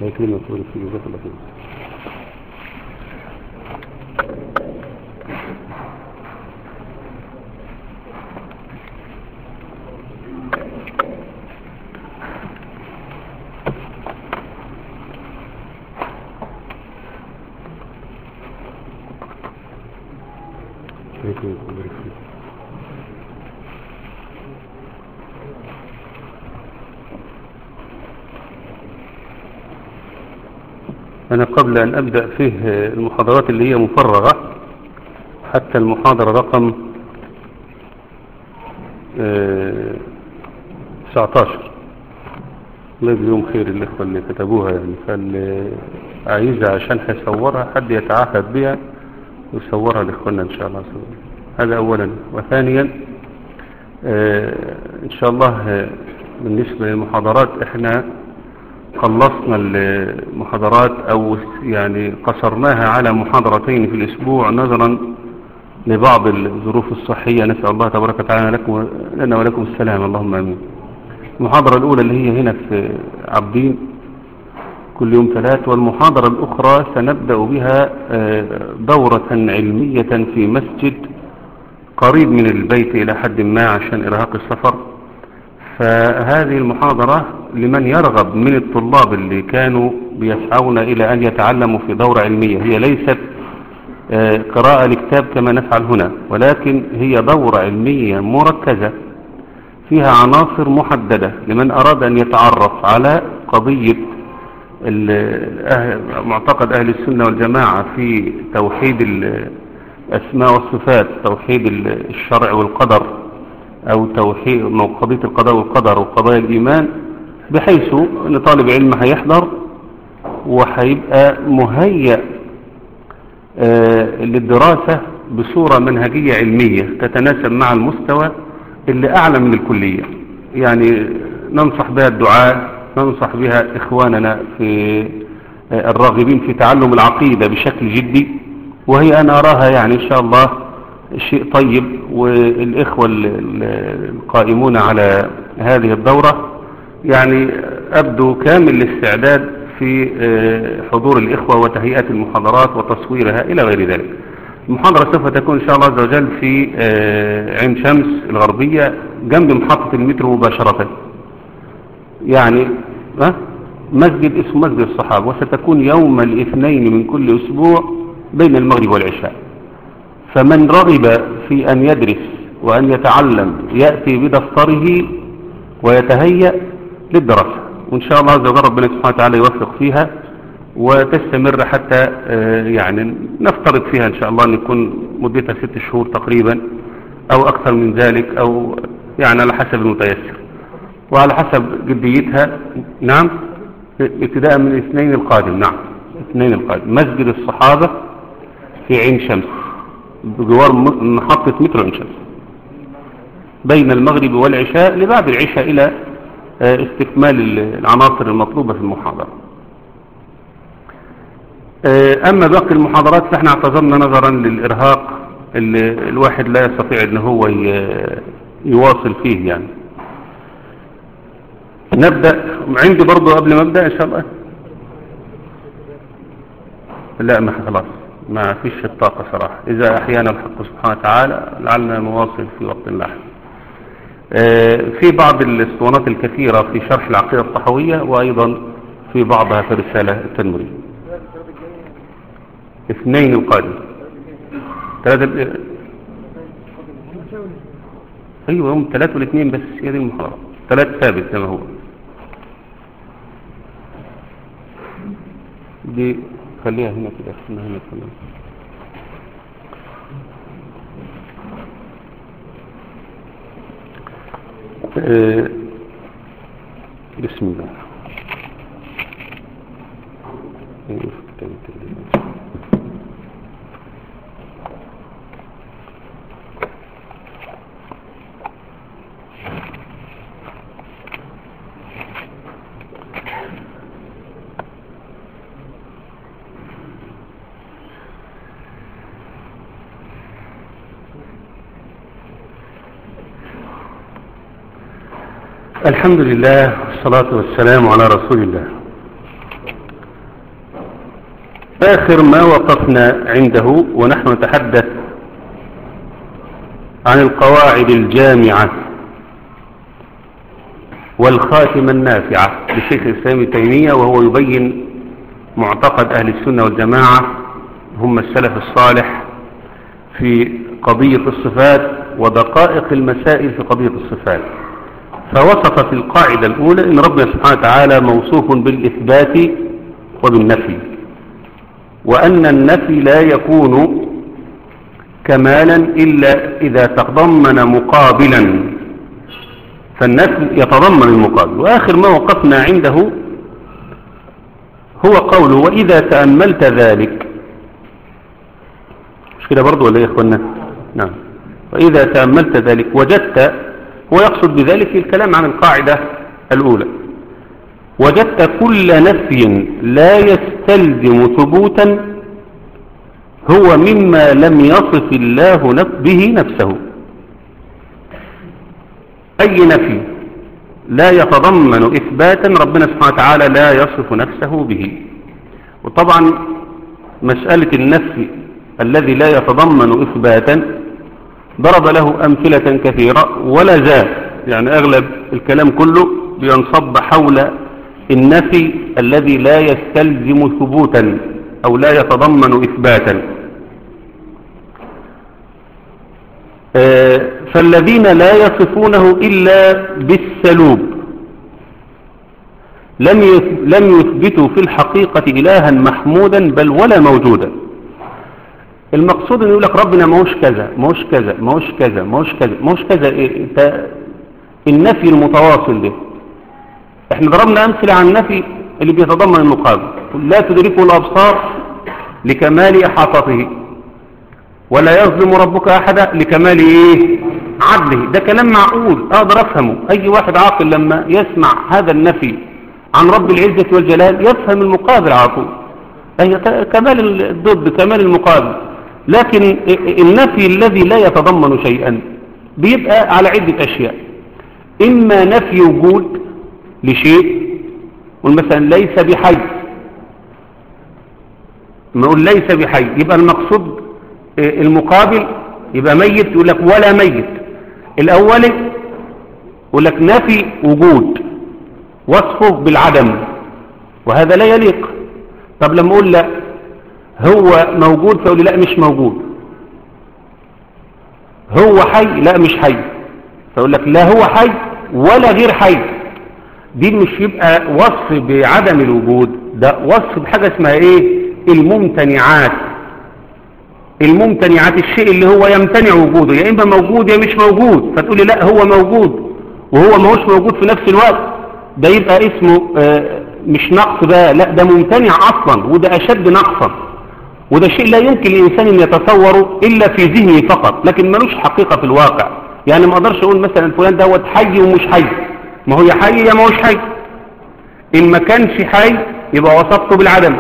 يكرمك ويبارك فيك جزاك الله خير يكرمك ويبارك فيك أنا قبل أن أبدأ فيه المحاضرات اللي هي مفرغة حتى المحاضرة رقم آه، 19 الله يجزيهم خير الإخوة اللي كتبوها يعني فاللي عايزها عشان هيصورها حد يتعهد بها يصورها لإخواننا إن شاء الله عز وجل. هذا أولا وثانيا آه، إن شاء الله آه، بالنسبة للمحاضرات إحنا خلصنا المحاضرات او يعني قصرناها على محاضرتين في الاسبوع نظرا لبعض الظروف الصحية نسأل الله تبارك وتعالى لكم لنا ولكم السلام اللهم امين المحاضرة الاولى اللي هي هنا في عبدين كل يوم ثلاث والمحاضرة الاخرى سنبدأ بها آه، دورة علمية في مسجد قريب من البيت الى حد ما عشان ارهاق السفر فهذه المحاضرة لمن يرغب من الطلاب اللي كانوا بيسعون إلى أن يتعلموا في دورة علمية هي ليست آه، قراءة لكتاب كما نفعل هنا ولكن هي دورة علمية مركزة فيها عناصر محددة لمن أراد أن يتعرف على قضية ال- أهل- معتقد أهل السنة والجماعة في توحيد الأسماء والصفات توحيد ال- الشرع والقدر أو توحيد مو- قضية القضاء والقدر وقضايا الإيمان بحيث أن طالب علم هيحضر وهيبقى مهيأ آه، للدراسة بصورة منهجية علمية تتناسب مع المستوى اللي أعلى من الكلية يعني ننصح بها الدعاء ننصح بها إخواننا في آه، الراغبين في تعلم العقيدة بشكل جدي وهي أنا أراها يعني إن شاء الله شيء طيب والإخوة ال- ال- القائمون على هذه الدورة يعني أبدو كامل الاستعداد في آه، حضور الإخوة وتهيئة المحاضرات وتصويرها إلى غير ذلك المحاضرة سوف تكون إن شاء الله عز وجل في آه، عين شمس الغربية جنب محطة المترو مباشرة يعني ها؟ مسجد اسمه مسجد الصحابة وستكون يوم الاثنين من كل أسبوع بين المغرب والعشاء فمن رغب في أن يدرس وأن يتعلم يأتي بدفتره ويتهيأ للدراسة وإن شاء الله عز وجل ربنا سبحانه وتعالى يوفق فيها وتستمر حتى آه، يعني نفترض فيها إن شاء الله أن يكون مدتها ست شهور تقريبا أو أكثر من ذلك أو يعني على حسب المتيسر وعلى حسب جديتها نعم ابتداء من الاثنين القادم نعم الاثنين القادم مسجد الصحابة في عين شمس بجوار م- محطة مترو عين شمس بين المغرب والعشاء لبعد العشاء إلى آه، استكمال ال- العناصر المطلوبة في المحاضرة آه، أما باقي المحاضرات فإحنا اعتذرنا نظرا للإرهاق اللي الواحد لا يستطيع أن هو ي- يواصل فيه يعني نبدأ عندي برضو قبل ما أبدأ إن شاء الله لا ما خلاص ما فيش الطاقة صراحة إذا أحيانا الحق سبحانه وتعالى لعلنا نواصل في وقت لاحق آه، في بعض الاسطوانات الكثيرة في شرح العقيدة الطحوية وأيضا في بعضها في الرسالة التنويرية اثنين القادم ثلاثة ايوه يوم ثلاثة والاثنين بس هي دي المحاضرة ثلاث ثابت زي ما هو دي خليها هنا كده خليها هنا كده آه، بسم الله أيوة، في كتاب التدريب. الحمد لله والصلاة والسلام على رسول الله آخر ما وقفنا عنده ونحن نتحدث عن القواعد الجامعة والخاتمة النافعة للشيخ الإسلام تيمية وهو يبين معتقد أهل السنة والجماعة هم السلف الصالح في قضية الصفات ودقائق المسائل في قضية الصفات فوصف في القاعدة الأولى إن ربنا سبحانه وتعالى موصوف بالإثبات وبالنفي وأن النفي لا يكون كمالا إلا إذا تضمن مقابلا فالنفي يتضمن المقابل وآخر ما وقفنا عنده هو قوله وإذا تأملت ذلك مش كده برضو ولا إيه يا إخوانا نعم وإذا تأملت ذلك وجدت هو يقصد بذلك الكلام عن القاعدة الأولى وجدت كل نفي لا يستلزم ثبوتا هو مما لم يصف الله به نفسه أي نفي لا يتضمن إثباتا ربنا سبحانه وتعالى لا يصف نفسه به وطبعا مسألة النفي الذي لا يتضمن إثباتا ضرب له أمثلة كثيرة ولا زال يعني أغلب الكلام كله بينصب حول النفي الذي لا يستلزم ثبوتا أو لا يتضمن إثباتا فالذين لا يصفونه إلا بالسلوب لم لم يثبتوا في الحقيقة إلها محمودا بل ولا موجودا المقصود ان يقول لك ربنا ما هوش كذا ما هوش كذا ما هوش كذا ما هوش كذا ما هوش كذا إيه انت النفي المتواصل ده احنا ضربنا امثله عن النفي اللي بيتضمن المقابل لا تدركه الابصار لكمال احاطته ولا يظلم ربك احدا لكمال ايه عدله ده كلام معقول اقدر افهمه اي واحد عاقل لما يسمع هذا النفي عن رب العزه والجلال يفهم المقابل على طول هي كمال الضد كمال المقابل لكن النفي الذي لا يتضمن شيئا بيبقى على عدة أشياء إما نفي وجود لشيء مثلا ليس بحي ما نقول ليس بحي يبقى المقصود المقابل يبقى ميت يقول لك ولا ميت الأول يقول لك نفي وجود وصفه بالعدم وهذا لا يليق طب لما أقول لا هو موجود فيقول لي لا مش موجود هو حي لا مش حي فيقول لك لا هو حي ولا غير حي دي مش يبقى وصف بعدم الوجود ده وصف بحاجة اسمها ايه الممتنعات الممتنعات الشيء اللي هو يمتنع وجوده يا اما موجود يا مش موجود فتقول لي لا هو موجود وهو ما هوش موجود في نفس الوقت ده يبقى اسمه آه مش نقص بقى لا ده ممتنع اصلا وده اشد نقصا وده شيء لا يمكن للإنسان أن يتصوره إلا في ذهنه فقط لكن ملوش حقيقة في الواقع يعني ما أقدرش أقول مثلا فلان دوت حي ومش حي ما هو يا حي يا ما هوش حي إن ما كانش حي يبقى وصفته بالعدم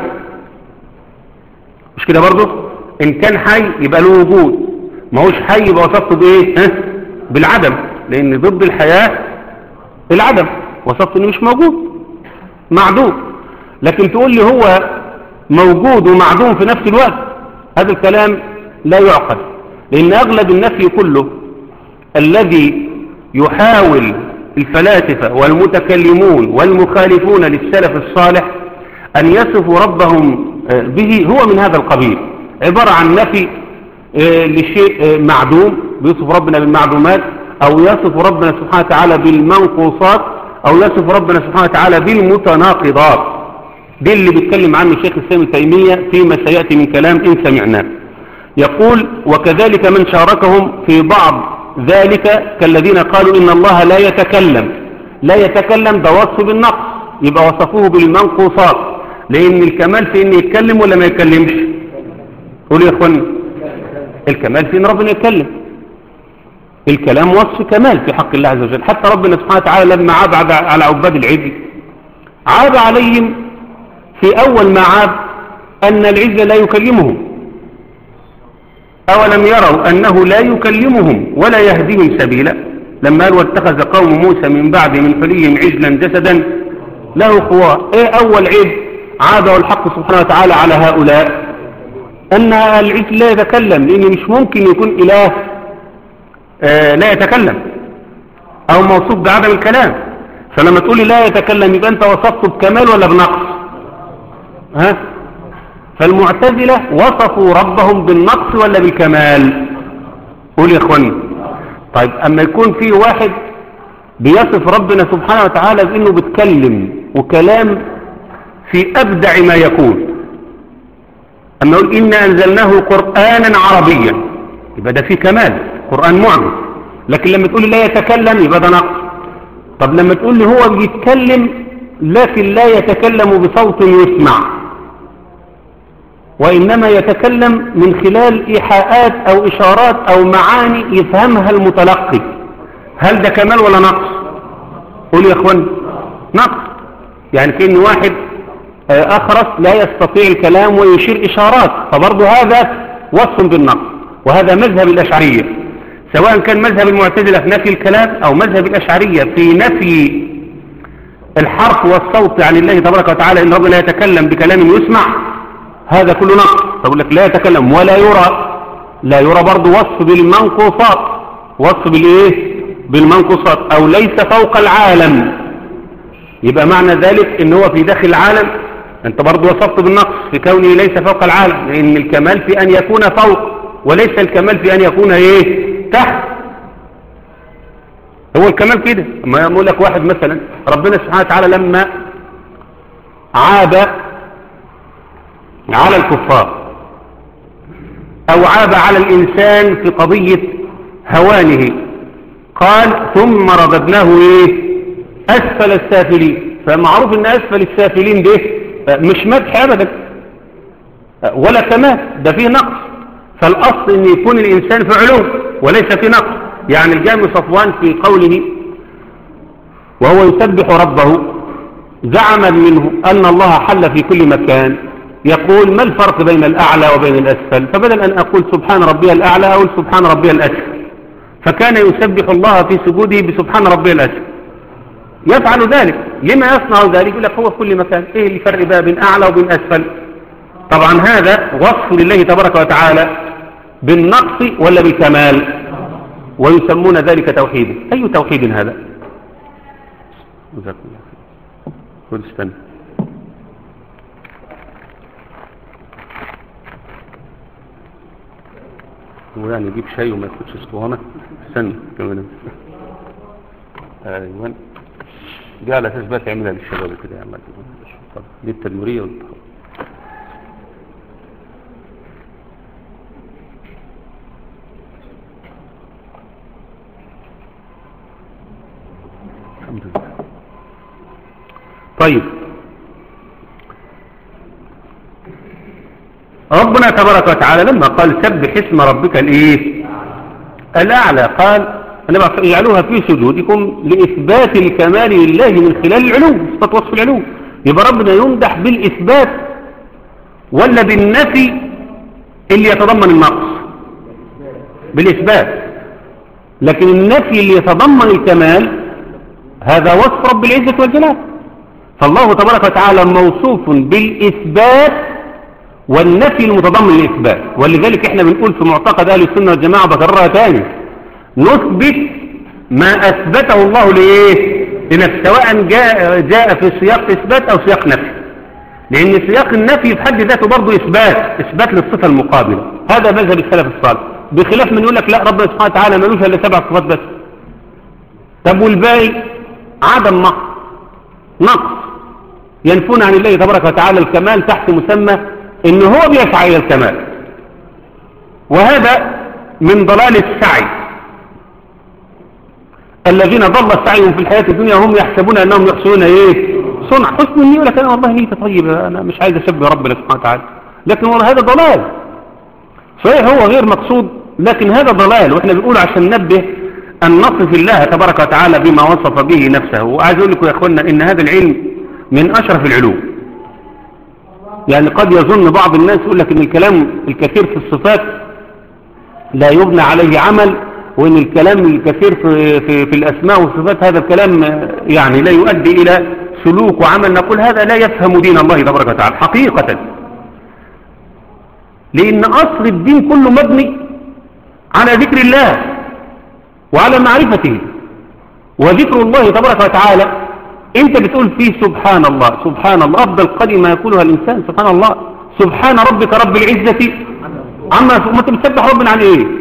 مش كده برضه إن كان حي يبقى له وجود ما هوش حي يبقى وصفته بإيه ها؟ بالعدم لأن ضد الحياة العدم وصفته إنه مش موجود معدوم لكن تقول لي هو موجود ومعدوم في نفس الوقت هذا الكلام لا يعقل لأن أغلب النفي كله الذي يحاول الفلاسفة والمتكلمون والمخالفون للسلف الصالح أن يصفوا ربهم به هو من هذا القبيل عبارة عن نفي لشيء معدوم بيصف ربنا بالمعدومات أو يصف ربنا سبحانه وتعالى بالمنقوصات أو يصف ربنا سبحانه وتعالى بالمتناقضات دي اللي بيتكلم عنه الشيخ الإسلام تيمية فيما سيأتي من كلام إن سمعناه يقول وكذلك من شاركهم في بعض ذلك كالذين قالوا إن الله لا يتكلم لا يتكلم ده وصف بالنقص يبقى وصفوه بالمنقوصات لأن الكمال في إن يتكلم ولا ما يتكلمش قولوا يا إخواني الكمال في إن ربنا يتكلم الكلام وصف كمال في حق الله عز وجل حتى ربنا سبحانه وتعالى لما عاب على عباد العجل عاب عليهم في أول ما عاب أن العز لا يكلمهم أولم يروا أنه لا يكلمهم ولا يهديهم سبيلا لما قال واتخذ قوم موسى من بعد من حليهم عجلا جسدا له خوار ايه أول عيب عابه الحق سبحانه وتعالى على هؤلاء أن العجل لا يتكلم لأن مش ممكن يكون إله آه لا يتكلم أو موصوف بعدم الكلام فلما تقولي لا يتكلم يبقى أنت وصفته بكمال ولا بنقص ها فالمعتزلة وصفوا ربهم بالنقص ولا بالكمال قول يا اخواني طيب اما يكون في واحد بيصف ربنا سبحانه وتعالى بانه بيتكلم وكلام في ابدع ما يكون اما يقول انا انزلناه قرانا عربيا يبقى ده فيه كمال قران معجز لكن لما تقول لا يتكلم يبقى ده نقص طب لما تقول لي هو بيتكلم لكن لا يتكلم بصوت يسمع وإنما يتكلم من خلال إيحاءات أو إشارات أو معاني يفهمها المتلقي هل ده كمال ولا نقص قول يا أخوان نقص يعني كأن واحد أخرس لا يستطيع الكلام ويشير إشارات فبرضه هذا وصف بالنقص وهذا مذهب الأشعرية سواء كان مذهب المعتزلة في نفي الكلام أو مذهب الأشعرية في نفي الحرف والصوت عن الله تبارك وتعالى إن ربنا لا يتكلم بكلام يسمع هذا كله نقص تقول لك لا يتكلم ولا يرى لا يرى برضه وصف بالمنقوصات وصف بالايه بالمنقوصات او ليس فوق العالم يبقى معنى ذلك ان هو في داخل العالم انت برضه وصفت بالنقص في كونه ليس فوق العالم لان الكمال في ان يكون فوق وليس الكمال في ان يكون ايه تحت هو الكمال كده ما يقول لك واحد مثلا ربنا سبحانه وتعالى لما عاب على الكفار او عاب على الانسان في قضية هوانه قال ثم رددناه ايه اسفل السافلين فمعروف ان اسفل السافلين ده مش مدح ابدا ولا كمال ده فيه نقص فالاصل ان يكون الانسان في علو وليس في نقص يعني الجامع صفوان في قوله وهو يسبح ربه زعم منه ان الله حل في كل مكان يقول ما الفرق بين الأعلى وبين الأسفل فبدل أن أقول سبحان ربي الأعلى أقول سبحان ربي الأسفل فكان يسبح الله في سجوده بسبحان ربي الأسفل يفعل ذلك لما يصنع ذلك يقول لك هو في كل مكان إيه الفرق بقى بين أعلى وبين أسفل طبعا هذا وصف لله تبارك وتعالى بالنقص ولا بالكمال ويسمون ذلك توحيدا أي توحيد هذا جزاكم الله خذ استنى هو يعني يجيب شاي وما ياخدش اسطوانه استنى كمان ايوه دي على اساس بقى تعملها للشباب كده يا عم دي التدميريه والتحول الحمد لله طيب ربنا تبارك وتعالى لما قال سبح اسم ربك الايه الاعلى قال اجعلوها في سجودكم لاثبات الكمال لله من خلال العلو اثبات وصف العلو يبقى ربنا يمدح بالاثبات ولا بالنفي اللي يتضمن النقص بالاثبات لكن النفي اللي يتضمن الكمال هذا وصف رب العزه والجلال فالله تبارك وتعالى موصوف بالاثبات والنفي المتضمن للإثبات ولذلك احنا بنقول في معتقد أهل السنة والجماعة بكررها تاني نثبت ما أثبته الله لإيه لنفسه سواء جاء, جاء في سياق إثبات أو سياق نفي لأن سياق النفي في حد ذاته برضه إثبات إثبات للصفة المقابلة هذا مذهب السلف الصالح بخلاف من يقول لك لا ربنا سبحانه وتعالى ملوش إلا سبع صفات بس طب والباقي عدم نقص نقص ينفون عن الله تبارك وتعالى الكمال تحت مسمى ان هو بيسعى الى الكمال وهذا من ضلال السعي الذين ضل سعيهم في الحياة الدنيا هم يحسبون انهم يحسنون ايه صنع حسن النية لك انا والله نيتي طيبة انا مش عايز اشبه ربنا سبحانه وتعالى لكن والله هذا ضلال صحيح هو غير مقصود لكن هذا ضلال واحنا بنقول عشان ننبه ان نصف الله تبارك وتعالى بما وصف به نفسه وعايز اقول لكم يا اخوانا ان هذا العلم من اشرف العلوم يعني قد يظن بعض الناس يقول لك ان الكلام الكثير في الصفات لا يبنى عليه عمل وان الكلام الكثير في, في, في الاسماء والصفات هذا الكلام يعني لا يؤدي الى سلوك وعمل نقول هذا لا يفهم دين الله تبارك وتعالى حقيقة لأن أصل الدين كله مبني على ذكر الله وعلى معرفته وذكر الله تبارك وتعالى انت بتقول فيه سبحان الله سبحان الله أفضل كلمة يقولها الإنسان سبحان الله سبحان ربك رب العزة عما ما انت بتسبح ربنا عن ايه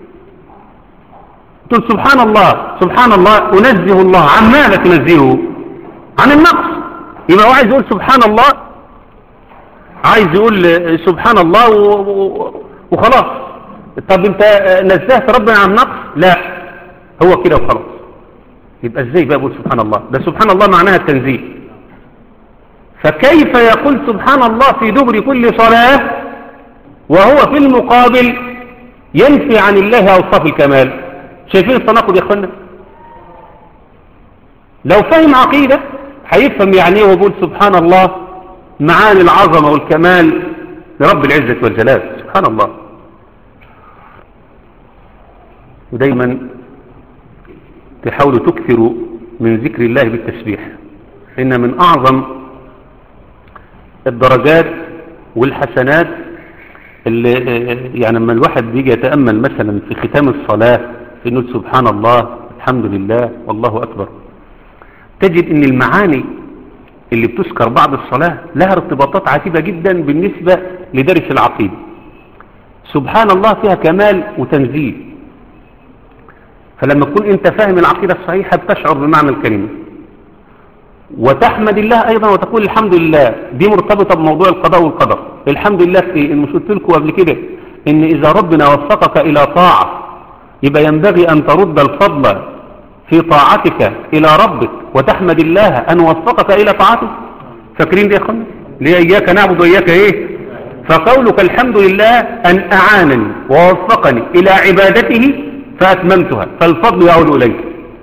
تقول سبحان الله سبحان الله أنزه الله عن ماذا تنزهه عن النقص يبقى هو عايز يقول سبحان الله عايز يقول سبحان الله وخلاص طب انت نزهت ربنا عن النقص لا هو كده وخلاص يبقى ازاي بقى بقول سبحان الله ده سبحان الله معناها التنزيه فكيف يقول سبحان الله في دبر كل صلاة وهو في المقابل ينفي عن الله أوصاف الكمال شايفين التناقض يا اخوانا لو فهم عقيدة هيفهم يعني ايه ويقول سبحان الله معاني العظمة والكمال لرب العزة والجلال سبحان الله ودايما تحاولوا تكثروا من ذكر الله بالتسبيح إن من أعظم الدرجات والحسنات اللي يعني لما الواحد بيجي يتأمل مثلا في ختام الصلاة في نقول سبحان الله الحمد لله والله أكبر تجد ان المعاني اللي بتذكر بعد الصلاة لها ارتباطات عجيبة جدا بالنسبة لدرس العقيدة سبحان الله فيها كمال وتنزيل فلما تكون انت فاهم العقيدة الصحيحة بتشعر بمعنى الكلمة وتحمد الله ايضا وتقول الحمد لله دي مرتبطة بموضوع القضاء والقدر الحمد لله في مش قلت لكم قبل كده ان اذا ربنا وفقك الى طاعة يبقى ينبغي ان ترد الفضل في طاعتك الى ربك وتحمد الله ان وفقك الى طاعته فاكرين دي يا اخوانا ليه اياك نعبد واياك ايه فقولك الحمد لله ان اعانني ووفقني الى عبادته فاتممتها فالفضل يعود اليك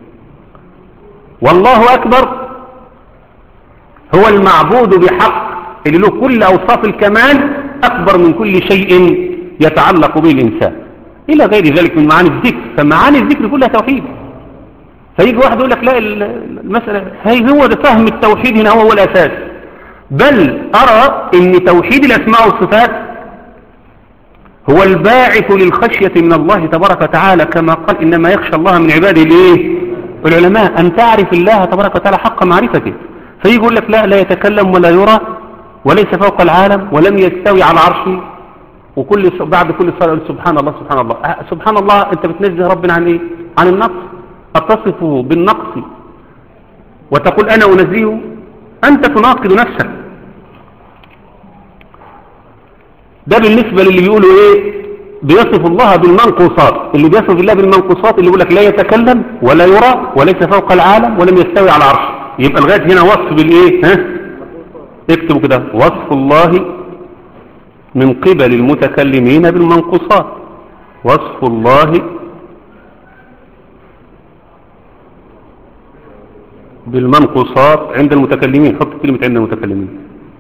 والله اكبر هو المعبود بحق اللي له كل اوصاف الكمال اكبر من كل شيء يتعلق به الانسان الى غير ذلك من معاني الذكر فمعاني الذكر كلها توحيد فيجي واحد يقول لك لا المسألة هي هو ده فهم التوحيد هنا هو هو الأساس بل أرى أن توحيد الأسماء والصفات هو الباعث للخشية من الله تبارك وتعالى كما قال إنما يخشى الله من عباده الإيه؟ العلماء أن تعرف الله تبارك وتعالى حق معرفته فيجي يقول لك لا لا يتكلم ولا يرى وليس فوق العالم ولم يستوي على عرشه وكل بعد كل صلاة سبحان الله سبحان الله سبحان الله أنت بتنزه ربنا عن إيه؟ عن النقص أتصفه بالنقص وتقول أنا أنزيه أنت تناقض نفسك ده بالنسبة للي بيقولوا إيه بيصف الله بالمنقوصات اللي بيصف الله بالمنقوصات اللي يقول لك لا يتكلم ولا يرى وليس فوق العالم ولم يستوي على عرش يبقى لغاية هنا وصف بالإيه ها اكتبوا كده وصف الله من قبل المتكلمين بالمنقوصات وصف الله بالمنقوصات عند المتكلمين حط كلمة عند المتكلمين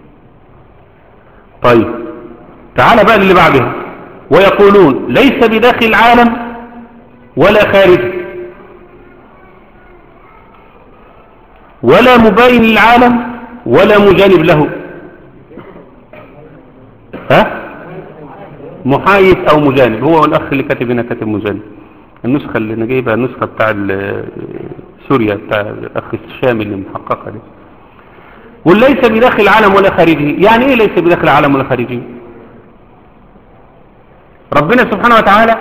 طيب تعال بقى اللي بعدها ويقولون ليس بداخل العالم ولا خارجه ولا مباين للعالم ولا مجانب له ها محايد او مجانب هو الاخ اللي كاتب هنا كاتب مجانب النسخة اللي انا جايبها النسخة بتاع سوريا بتاع الاخ الشامي اللي محققها دي وليس بداخل العالم ولا خارجه يعني ايه ليس بداخل العالم ولا خارجه ربنا سبحانه وتعالى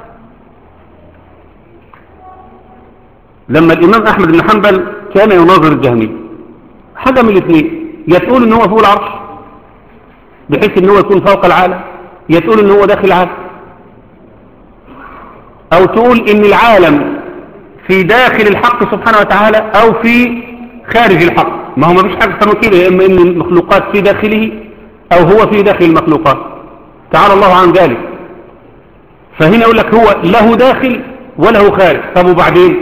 لما الامام احمد بن حنبل كان يناظر الجهمية حاجة من الاثنين يا تقول ان هو فوق العرش بحيث ان هو يكون فوق العالم يا تقول ان هو داخل العالم او تقول ان العالم في داخل الحق سبحانه وتعالى او في خارج الحق ما هو ما فيش حاجة اسمها كده يا اما ان المخلوقات في داخله او هو في داخل المخلوقات تعالى الله عن ذلك فهنا يقول لك هو له داخل وله خارج طب وبعدين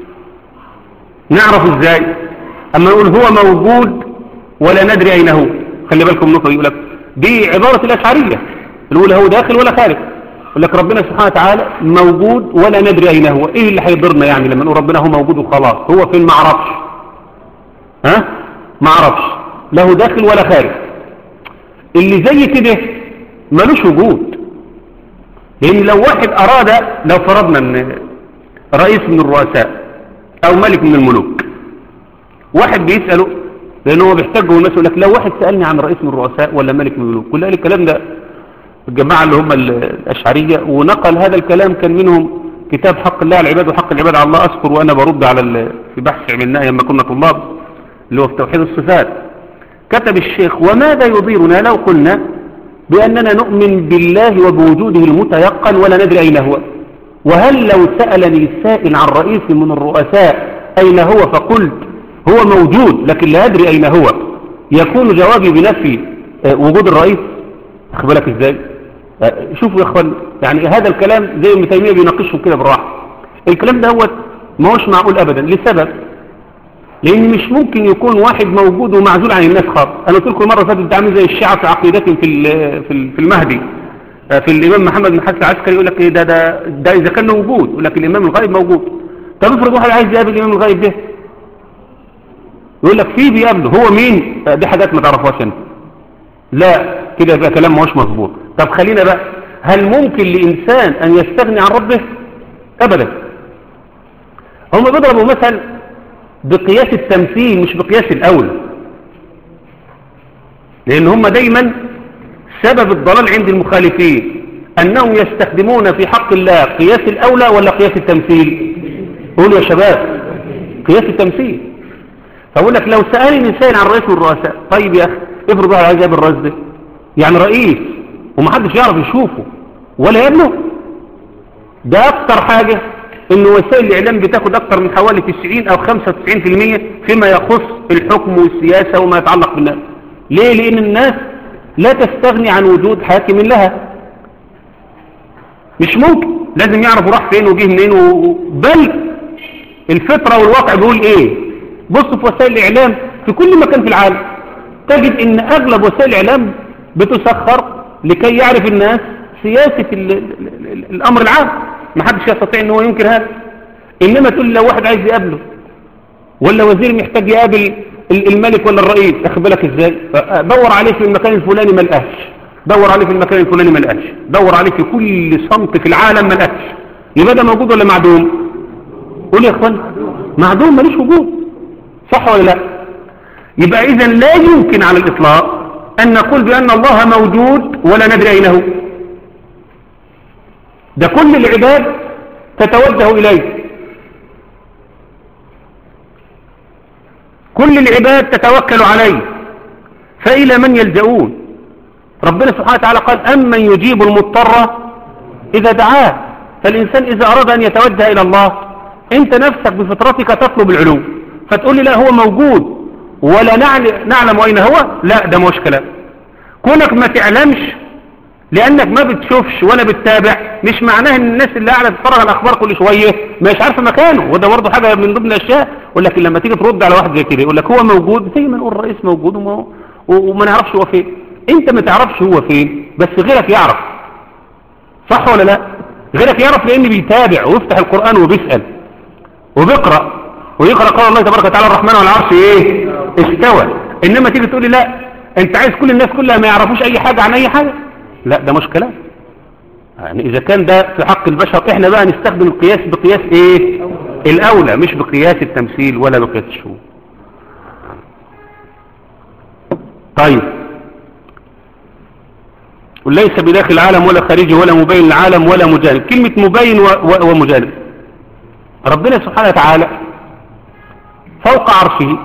نعرف ازاي اما نقول هو موجود ولا ندري اين هو خلي بالكم نقطه يقول لك دي عبارة الاشعرية يقول هو داخل ولا خارج يقول لك ربنا سبحانه وتعالى موجود ولا ندري اين هو ايه اللي هيضرنا يعني لما نقول ربنا هو موجود وخلاص هو فين ما اعرفش ها ما اعرفش له داخل ولا خارج اللي زي كده ملوش وجود لان لو واحد اراد لو فرضنا ان رئيس من الرؤساء او ملك من الملوك واحد بيسأله لان هو بيحتاجه والناس يقول لك لو واحد سألني عن رئيس من الرؤساء ولا ملك من الملوك كل قال الكلام ده الجماعة اللي هم الأشعرية ونقل هذا الكلام كان منهم كتاب حق الله على العباد وحق العباد على الله أذكر وأنا برد على ال- في بحث عملناه لما كنا طلاب اللي هو في توحيد الصفات كتب الشيخ وماذا يضيرنا لو قلنا بأننا نؤمن بالله وبوجوده المتيقن ولا ندري أين هو وهل لو سألني سائل عن رئيس من الرؤساء أين هو فقلت هو موجود لكن لا أدري أين هو يكون جوابي بنفي آه، وجود الرئيس أخذ بالك إزاي آه، شوفوا يا أخوان يعني هذا الكلام زي ابن تيمية بيناقشه كده بالراحة الكلام ده هو ما هوش معقول أبدا لسبب لأن مش ممكن يكون واحد موجود ومعزول عن الناس خالص أنا قلت لكم مرة فاتت ده عامل زي الشيعة في عقيدتهم في ال- في ال- في المهدي آه، في الإمام محمد بن حسن العسكري يقول لك إيه ده ده ده إذا كان موجود يقول لك الإمام الغائب موجود طب افرض واحد عايز يقابل الإمام الغائب ده يقول لك في بيقابله هو مين آه، دي حاجات ما تعرفهاش انت لا كده يبقى كلام ماهوش مظبوط طب خلينا بقى هل ممكن لإنسان أن يستغني عن ربه أبدا هم بيضربوا مثل بقياس التمثيل مش بقياس الأولى لأن هم دايما سبب الضلال عند المخالفين أنهم يستخدمون في حق الله قياس الأولى ولا قياس التمثيل قولوا يا شباب قياس التمثيل فأقول لك لو سألني سائل عن رئيس من الرؤساء طيب يا أخي افرض واحد عايز يقابل الرئيس ده يعني رئيس ومحدش يعرف يشوفه ولا يقابله ده أكتر حاجة إن وسائل الإعلام بتاخد أكتر من حوالي 90 أو 95% فيما يخص الحكم والسياسة وما يتعلق بالناس ليه؟ لأن الناس لا تستغني عن وجود حاكم لها مش ممكن لازم يعرفوا راح فين وجه منين و... بل الفطرة والواقع بيقول ايه بص في وسائل الاعلام في كل مكان في العالم تجد ان اغلب وسائل الاعلام بتسخر لكي يعرف الناس سياسة ال... ال... ال... الامر العام ما حدش يستطيع ان هو ينكر هذا انما تقول لو واحد عايز يقابله ولا وزير محتاج يقابل ال- الملك ولا الرئيس اخد بالك ازاي دور عليه في المكان الفلاني ما لقاش دور عليه في المكان الفلاني ما لقاش دور عليه في كل صمت في العالم ما لقاش يبقى ده موجود ولا معدوم قول يا اخوان معدوم ملوش وجود صح ولا لا يبقى اذا لا يمكن على الاطلاق ان نقول بان الله موجود ولا ندري اين هو ده كل العباد تتوجه اليه كل العباد تتوكل عليه فإلى من يلجؤون ربنا سبحانه وتعالى قال أمن يجيب المضطر إذا دعاه فالإنسان إذا أراد أن يتوجه إلى الله أنت نفسك بفطرتك تطلب العلو فتقول لي لا هو موجود ولا نعل- نعلم أين هو لا ده مش كلام كونك ما تعلمش لأنك ما بتشوفش ولا بتتابع مش معناه ان الناس اللي قاعدة تتفرج على الأخبار كل شوية مش عارفة مكانه وده برضه حاجة من ضمن الأشياء ولكن لما تيجي ترد على واحد زي كده يقول لك هو موجود زي ما نقول الرئيس موجود وما, و- وما نعرفش هو فين انت ما تعرفش هو فين بس غيرك يعرف صح ولا لا غيرك يعرف لأن بيتابع ويفتح القرآن وبيسأل وبيقرأ ويقرأ قول الله تبارك وتعالى الرحمن على العرش ايه استوى انما تيجي تقول لي لا انت عايز كل الناس كلها ما يعرفوش اي حاجة عن اي حاجة لا ده مش كلام يعني اذا كان ده في حق البشر احنا بقى نستخدم القياس بقياس ايه الاولى مش بقياس التمثيل ولا بقياس الشهود طيب وليس بداخل العالم ولا خارجه ولا مبين العالم ولا مجانب كلمة مبين و- و- ومجانب ربنا سبحانه وتعالى فوق عرشه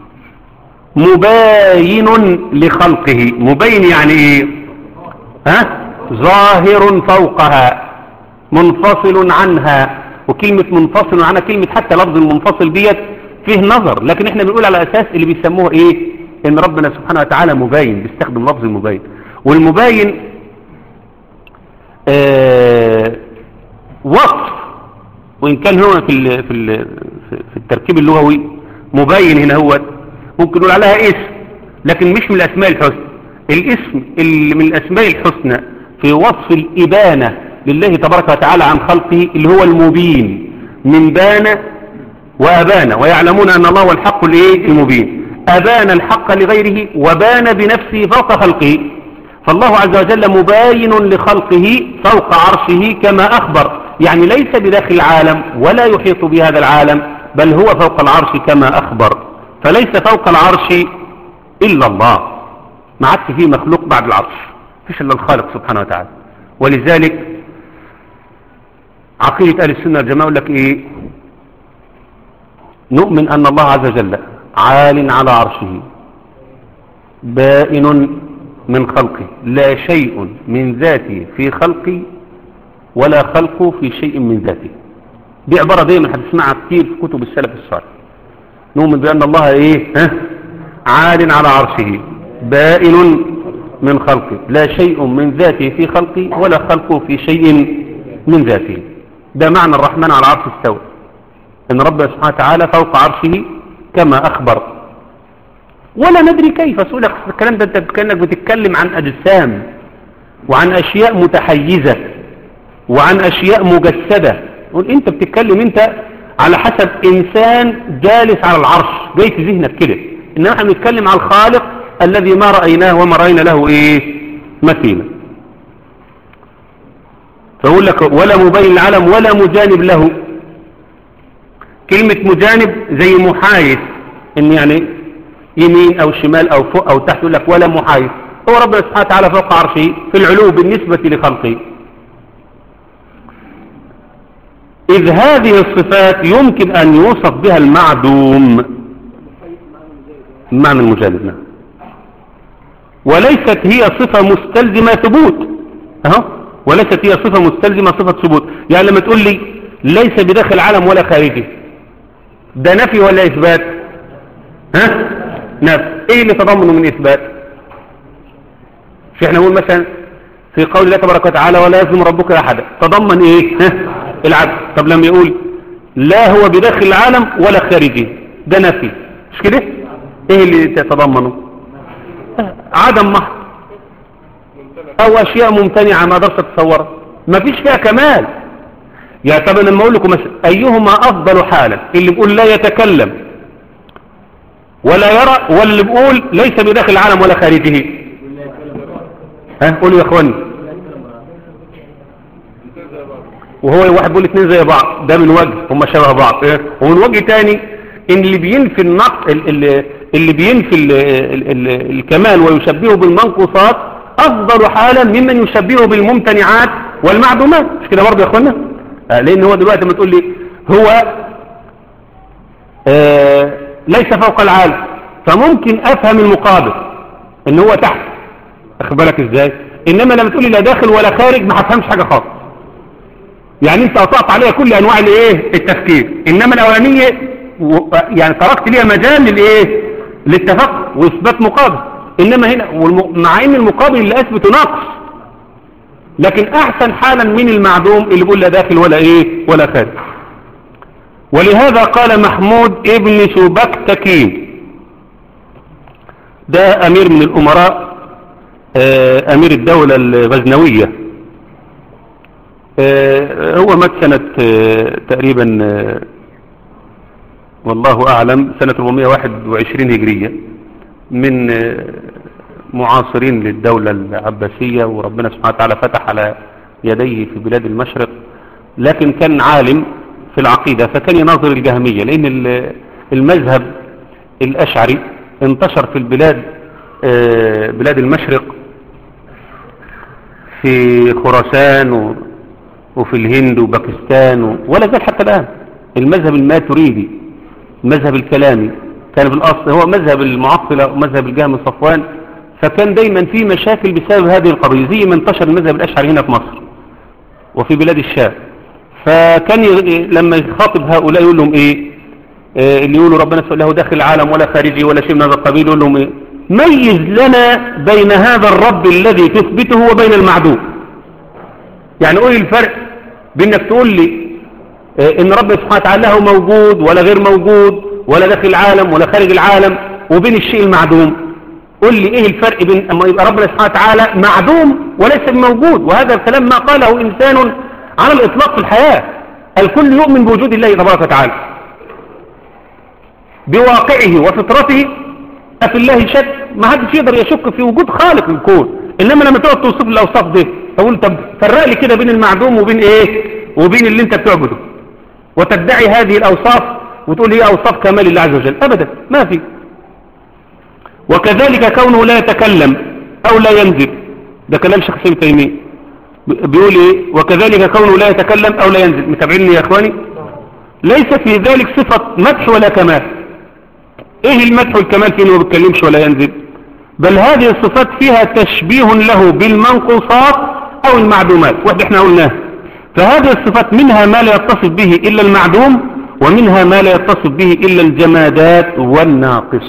مباين لخلقه مبين يعني ايه ها ظاهر فوقها منفصل عنها وكلمة منفصل عنها كلمة حتى لفظ المنفصل ديت فيه نظر لكن احنا بنقول على اساس اللي بيسموه ايه ان ربنا سبحانه وتعالى مباين بيستخدم لفظ المباين والمباين آه وصف وإن كان هو في ال في ال في التركيب اللغوي مبين هنا هو ممكن نقول عليها اسم لكن مش من الأسماء الحسنى الاسم اللي من الأسماء الحسنى في وصف الإبانة لله تبارك وتعالى عن خلقه اللي هو المبين من بان وأبان ويعلمون أن الله هو الحق الايه المبين أبان الحق لغيره وبان بنفسه فوق خلقه فالله عز وجل مباين لخلقه فوق عرشه كما أخبر يعني ليس بداخل العالم ولا يحيط بهذا العالم بل هو فوق العرش كما أخبر فليس فوق العرش إلا الله ما عادش فيه مخلوق بعد العرش فيش إلا الخالق سبحانه وتعالى ولذلك عقيدة أهل السنة والجماعة يقول لك إيه نؤمن أن الله عز وجل عال على عرشه بائن من خلقه لا شيء من ذاته في خلقي ولا خلقه في شيء من ذاته دي عبارة دايما هتسمعها كتير في كتب السلف الصالح نؤمن بأن الله ايه ها عال على عرشه بائن من خلقه لا شيء من ذاته في خلقي ولا خلقه في شيء من ذاته ده معنى الرحمن على عرش استوى ان ربنا سبحانه وتعالى فوق عرشه كما اخبر ولا ندري كيف سؤالك الكلام ده انت كأنك بتتكلم عن اجسام وعن اشياء متحيزة وعن اشياء مجسدة قول انت بتتكلم انت على حسب انسان جالس على العرش جاي في ذهنك كده انما احنا بنتكلم على الخالق الذي ما رأيناه وما رأينا له ايه مثيلا فأقول لك ولا مبين العالم ولا مجانب له كلمة مجانب زي محايث ان يعني يمين او شمال او فوق او تحت يقول لك ولا محايث هو ربنا سبحانه وتعالى فوق عرشه في العلو بالنسبة لخلقه إذ هذه الصفات يمكن أن يوصف بها المعدوم معنى المجانب نعم وليست هي صفة مستلزمة ثبوت أهو وليست هي صفة مستلزمة صفة ثبوت يعني لما تقول لي ليس بداخل العالم ولا خارجه ده نفي ولا إثبات ها نفي ايه اللي تضمنه من إثبات في احنا نقول مثلا في قول الله تبارك وتعالى ولا يظلم ربك أحدا تضمن ايه ها العدل طب لما يقول لا هو بداخل العالم ولا خارجه ده نفي مش كده ايه اللي تتضمنه عدم محض او اشياء ممتنعة ما اقدرش اتصورها ما فيش فيها كمال يعني طب انا لما اقول لكم مثلا ايهما افضل حالا اللي بيقول لا يتكلم ولا يرى ولا اللي بيقول ليس بداخل العالم ولا خارجه ها قولوا يا اخواني وهو واحد بيقول اتنين زي بعض ده من وجه هم شبه بعض إيه؟ ومن وجه تاني ان اللي بينفي النق اللي, اللي بينفي ال ال ال الكمال ويشبهه بالمنقوصات افضل حالا ممن يشبهه بالممتنعات والمعدومات مش كده برضه يا اخوانا آه لان هو دلوقتي لما تقول لي هو آه ليس فوق العالم فممكن افهم المقابل ان هو تحت اخد بالك ازاي انما لما تقول لي لا داخل ولا خارج ما هفهمش حاجه خالص يعني انت قطعت عليها كل انواع الايه التفكير انما الاولانيه يعني تركت ليها مجال للايه للتفكر واثبات مقابل انما هنا مع ان المقابل اللي اثبته نقص لكن احسن حالا من المعدوم اللي بيقول لا داخل ولا ايه ولا خارج ولهذا قال محمود ابن شبكتكين ده امير من الامراء امير الدولة الغزنوية هو مات سنة تقريبا والله أعلم سنة 421 هجرية من معاصرين للدولة العباسية وربنا سبحانه وتعالى فتح على يديه في بلاد المشرق لكن كان عالم في العقيدة فكان يناظر الجهمية لأن المذهب الأشعري انتشر في البلاد بلاد المشرق في خراسان وفي الهند وباكستان ولا زال حتى الآن المذهب الماتريدي المذهب الكلامي كان في الأصل هو مذهب المعطلة ومذهب الجهم صفوان فكان دايما في مشاكل بسبب هذه القضية زي ما انتشر المذهب الأشعري هنا في مصر وفي بلاد الشام فكان لما يخاطب هؤلاء يقول لهم ايه آه اللي يقولوا ربنا سبحانه له داخل العالم ولا خارجي ولا شيء من هذا القبيل يقول لهم ايه ميز لنا بين هذا الرب الذي تثبته وبين المعدوم يعني قول الفرق بانك تقول لي ان ربنا سبحانه وتعالى هو موجود ولا غير موجود ولا داخل العالم ولا خارج العالم وبين الشيء المعدوم قل لي ايه الفرق بين اما يبقى ربنا سبحانه وتعالى معدوم وليس موجود وهذا الكلام ما قاله انسان على الاطلاق في الحياة الكل يؤمن بوجود الله تبارك وتعالى بواقعه وفطرته أفي الله شك ما حدش يقدر يشك في وجود خالق الكون إنما لما تقعد توصف الأوصاف دي تقول طب فرق لي كده بين المعدوم وبين إيه وبين اللي أنت بتعبده وتدعي هذه الأوصاف وتقول هي أوصاف كمال الله عز وجل أبدا ما في وكذلك كونه لا يتكلم أو لا ينزل ده كلام شيخ حسين تيمية بيقول إيه وكذلك كونه لا يتكلم أو لا ينزل متابعيني يا إخواني ليس في ذلك صفة مدح ولا كمال ايه المدح والكمال فيه انه ما بيتكلمش ولا ينزل بل هذه الصفات فيها تشبيه له بالمنقوصات او المعدومات واحد احنا قلناه فهذه الصفات منها ما لا يتصف به الا المعدوم ومنها ما لا يتصف به الا الجمادات والناقص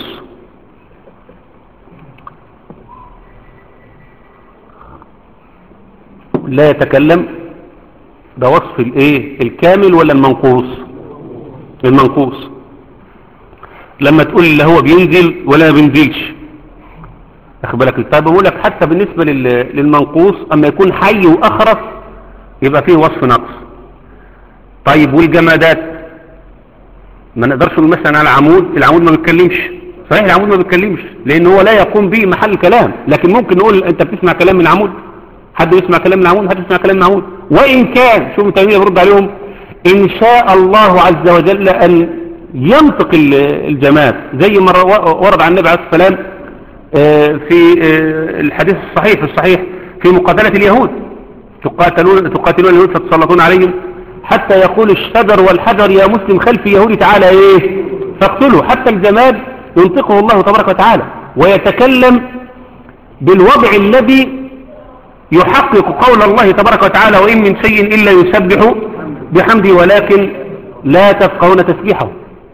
لا يتكلم ده وصف الايه الكامل ولا المنقوص المنقوص لما تقول لا هو بينزل ولا بينزلش اخد بالك طيب بقول لك حتى بالنسبه للمنقوص اما يكون حي واخرس يبقى فيه وصف نقص طيب والجمادات ما نقدرش نقول مثلا على عمود العمود ما بيتكلمش صحيح العمود ما بيتكلمش لان هو لا يقوم به محل كلام لكن ممكن نقول انت بتسمع كلام من عمود حد يسمع كلام من عمود حد يسمع كلام من عمود وان كان شوفوا تيميه برد عليهم ان شاء الله عز وجل ان ينطق الجماد زي ما ورد عن النبي عليه الصلاة والسلام في الحديث الصحيح في الصحيح في مقاتلة اليهود تقاتلون, تقاتلون اليهود فتسلطون عليهم حتى يقول الشجر والحجر يا مسلم خلفي يهودي تعالى ايه فاقتلوا حتى الجماد ينطقه الله تبارك وتعالى ويتكلم بالوضع الذي يحقق قول الله تبارك وتعالى وإن من شيء إلا يسبح بحمده ولكن لا تفقهون تسبيحه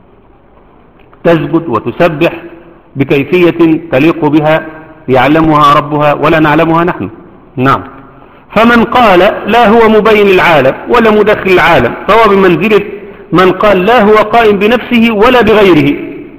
تسجد وتسبح بكيفية تليق بها يعلمها ربها ولا نعلمها نحن نعم فمن قال لا هو مبين العالم ولا مدخل العالم فهو بمنزلة من قال لا هو قائم بنفسه ولا بغيره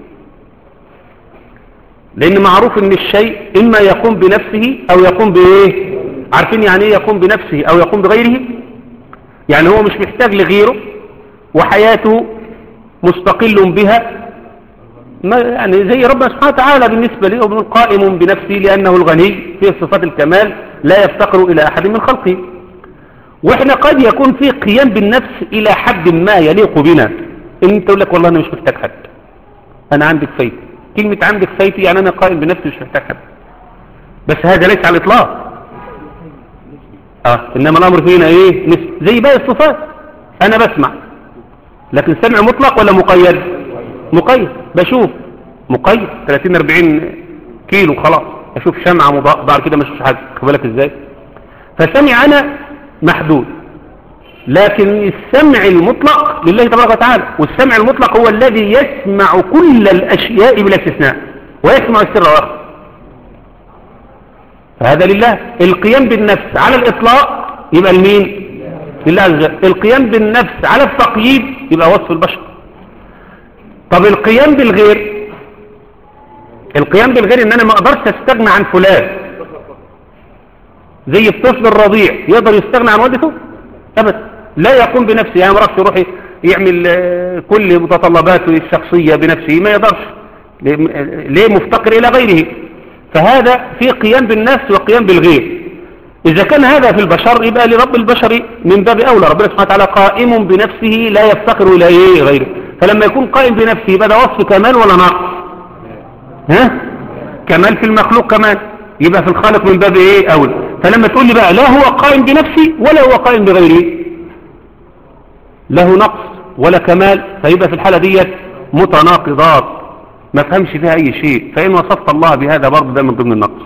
لأن معروف أن الشيء إما يقوم بنفسه أو يقوم بإيه عارفين يعني إيه يقوم بنفسه أو يقوم بغيره يعني هو مش محتاج لغيره وحياته مستقل بها ما يعني زي ربنا سبحانه وتعالى بالنسبة لي قائم بنفسه لأنه الغني في صفات الكمال لا يفتقر إلى أحد من خلقه وإحنا قد يكون في قيام بالنفس إلى حد ما يليق بنا إن أنت تقول لك والله أنا مش محتاج حد أنا عندي كفايتي كلمة عندي كفايتي يعني أنا قائم بنفسي مش محتاج حد بس هذا ليس على الإطلاق آه إنما الأمر فينا إيه زي باقي الصفات أنا بسمع لكن سمع مطلق ولا مقيد مقيد بشوف مقيد 30 40 كيلو خلاص اشوف شمعة مضاء بعد كده ما اشوفش حاجه خد بالك ازاي فسمع انا محدود لكن السمع المطلق لله تبارك وتعالى والسمع المطلق هو الذي يسمع كل الاشياء بلا استثناء ويسمع السر واخر فهذا لله القيام بالنفس على الاطلاق يبقى لمين لله عز وجل القيام بالنفس على التقييد يبقى وصف البشر طب القيام بالغير القيام بالغير ان انا ما اقدرش استغنى عن فلان زي الطفل الرضيع يقدر يستغنى عن والدته ابدا لا يقوم بنفسه يعني ما يعرفش يروح يعمل كل متطلباته الشخصية بنفسه ما يقدرش ليه مفتقر الى غيره فهذا في قيام بالنفس وقيام بالغير إذا كان هذا في البشر يبقى لرب البشر من باب أولى ربنا سبحانه وتعالى قائم بنفسه لا يفتقر إلى إيه غيره فلما يكون قائم بنفسه يبقى ده وصف كمال ولا نقص ها كمال في المخلوق كمان يبقى في الخالق من باب إيه أولى فلما تقول لي بقى لا هو قائم بنفسه ولا هو قائم بغيره له نقص ولا كمال فيبقى في الحالة ديت متناقضات ما فهمش فيها أي شيء فإن وصفت الله بهذا برضه ده من ضمن النقص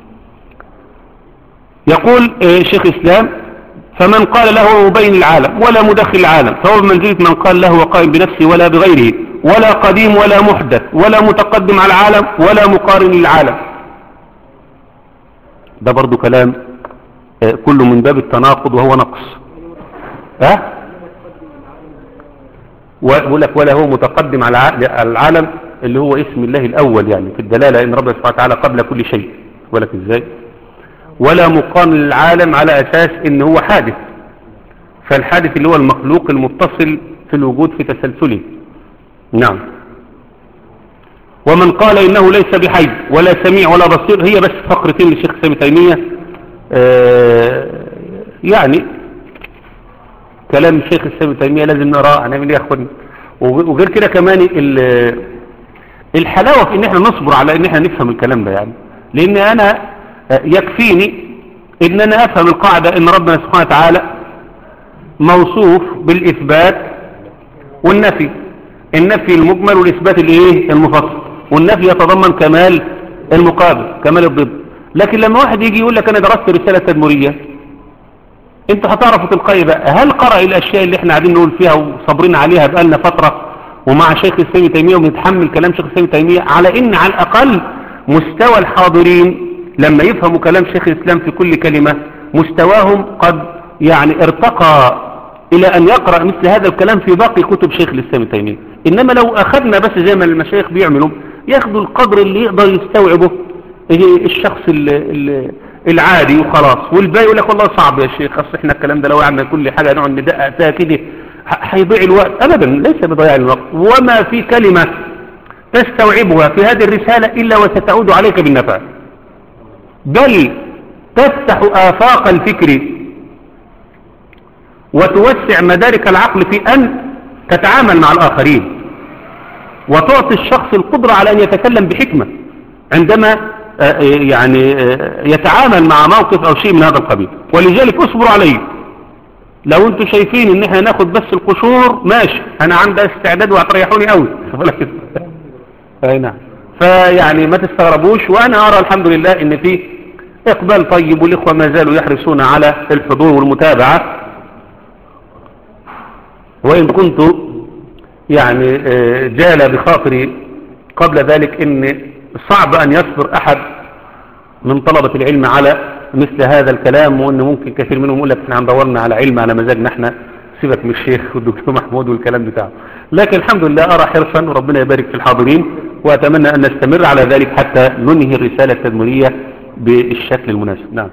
يقول شيخ إسلام فمن قال له مبين العالم ولا مدخل العالم فهو بمنزلة من قال له وقائم بنفسه ولا بغيره ولا قديم ولا محدث ولا متقدم على العالم ولا مقارن للعالم ده برضو كلام كله من باب التناقض وهو نقص ها ويقول لك ولا هو متقدم على العالم اللي هو اسم الله الأول يعني في الدلالة إن ربنا سبحانه وتعالى قبل كل شيء ولك إزاي ولا مقام للعالم على أساس إن هو حادث فالحادث اللي هو المخلوق المتصل في الوجود في تسلسله نعم ومن قال إنه ليس بحي ولا سميع ولا بصير هي بس فقرتين للشيخ سامي تيمية آه يعني كلام الشيخ السامي تيمية لازم نراه هنعمل ايه يا اخواني وغير كده كمان الحلاوة في ان احنا نصبر على ان احنا نفهم الكلام ده يعني لان انا يكفيني ان انا افهم القاعدة ان ربنا سبحانه وتعالى موصوف بالاثبات والنفي النفي المجمل والاثبات الايه المفصل والنفي يتضمن كمال المقابل كمال الضد لكن لما واحد يجي يقول لك انا درست رسالة تدمرية انت هتعرفوا تلقائي بقى هل قرأ الاشياء اللي احنا قاعدين نقول فيها وصابرين عليها بقالنا فترة ومع شيخ السامي تيمية وبنتحمل كلام شيخ السامي تيمية على ان على الاقل مستوى الحاضرين لما يفهموا كلام شيخ الاسلام في كل كلمة مستواهم قد يعني ارتقى الى ان يقرأ مثل هذا الكلام في باقي كتب شيخ الاسلام تيمية انما لو اخذنا بس زي ما المشايخ بيعملوا ياخدوا القدر اللي يقدر يستوعبه الشخص اللي العادي وخلاص والباقي يقول لك والله صعب يا شيخ اصل احنا الكلام ده لو عملنا كل حاجة نقعد ندقق فيها كده هيضيع الوقت ابدا ليس بضياع الوقت وما في كلمة تستوعبها في هذه الرسالة الا وستعود عليك بالنفع بل تفتح آفاق الفكر وتوسع مدارك العقل في أن تتعامل مع الآخرين وتعطي الشخص القدرة على أن يتكلم بحكمة عندما يعني يتعامل مع موقف أو شيء من هذا القبيل ولذلك اصبروا عليه لو انتم شايفين ان احنا ناخد بس القشور ماشي انا عندي استعداد وهتريحوني قوي اي نعم فيعني ما تستغربوش وانا ارى الحمد لله ان في اقبال طيب والاخوة ما زالوا يحرصون على الحضور والمتابعة وان كنت يعني جال بخاطري قبل ذلك ان صعب ان يصبر احد من طلبة العلم على مثل هذا الكلام وان ممكن كثير منهم يقول لك احنا هندورنا على علم على مزاجنا احنا سيبك من الشيخ والدكتور محمود والكلام بتاعه لكن الحمد لله ارى حرصا وربنا يبارك في الحاضرين واتمنى ان نستمر على ذلك حتى ننهي الرسالة التدمرية بالشكل المناسب نعم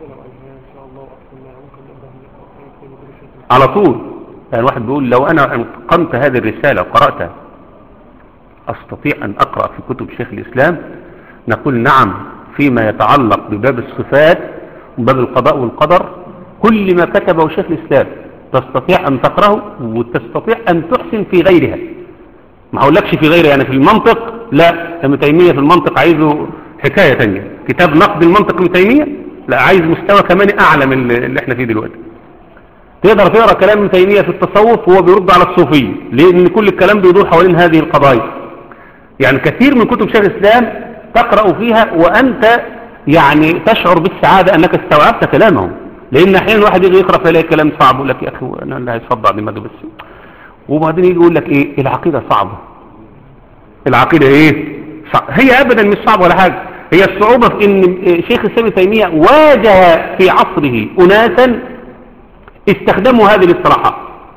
على طول يعني واحد بيقول لو انا انقمت هذه الرسالة وقرأتها استطيع ان اقرأ في كتب شيخ الاسلام نقول نعم فيما يتعلق بباب الصفات وباب القضاء والقدر كل ما كتبه شيخ الإسلام تستطيع أن تقرأه وتستطيع أن تحسن في غيرها ما هقولكش في غيرها يعني في المنطق لا ابن تيمية في المنطق عايزه حكاية تانية كتاب نقد المنطق ابن تيمية لا عايز مستوى كمان أعلى من اللي احنا فيه دلوقتي تقدر تقرأ كلام ابن تيمية في التصوف وهو بيرد على الصوفية لأن كل الكلام بيدور حوالين هذه القضايا يعني كثير من كتب شيخ الإسلام تقرأ فيها وأنت يعني تشعر بالسعادة أنك استوعبت كلامهم لأن أحيانا الواحد يجي يقرأ فيلاقي كلام صعب يقول لك يا أخي أنا اللي هيصدع دماغي بس وبعدين يجي يقول لك إيه العقيدة صعبة العقيدة إيه صعب. هي أبدا مش صعبة ولا حاجة هي الصعوبة في أن شيخ الإسلام تيمية واجه في عصره أناسا استخدموا هذه الاصطلاحات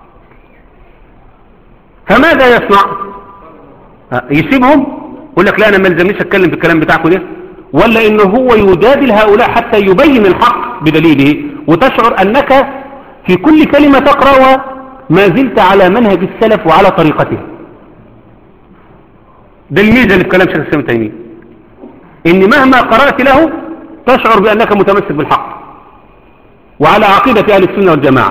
فماذا يصنع يسيبهم يقول لك لا انا ما الزمنيش اتكلم في الكلام بتاعكم ده ولا انه هو يجادل هؤلاء حتى يبين الحق بدليله وتشعر انك في كل كلمة تقرأها ما زلت على منهج السلف وعلى طريقته ده الميزة اللي في كلام شيخ الاسلام تيمية ان مهما قرأت له تشعر بانك متمسك بالحق وعلى عقيدة اهل السنة والجماعة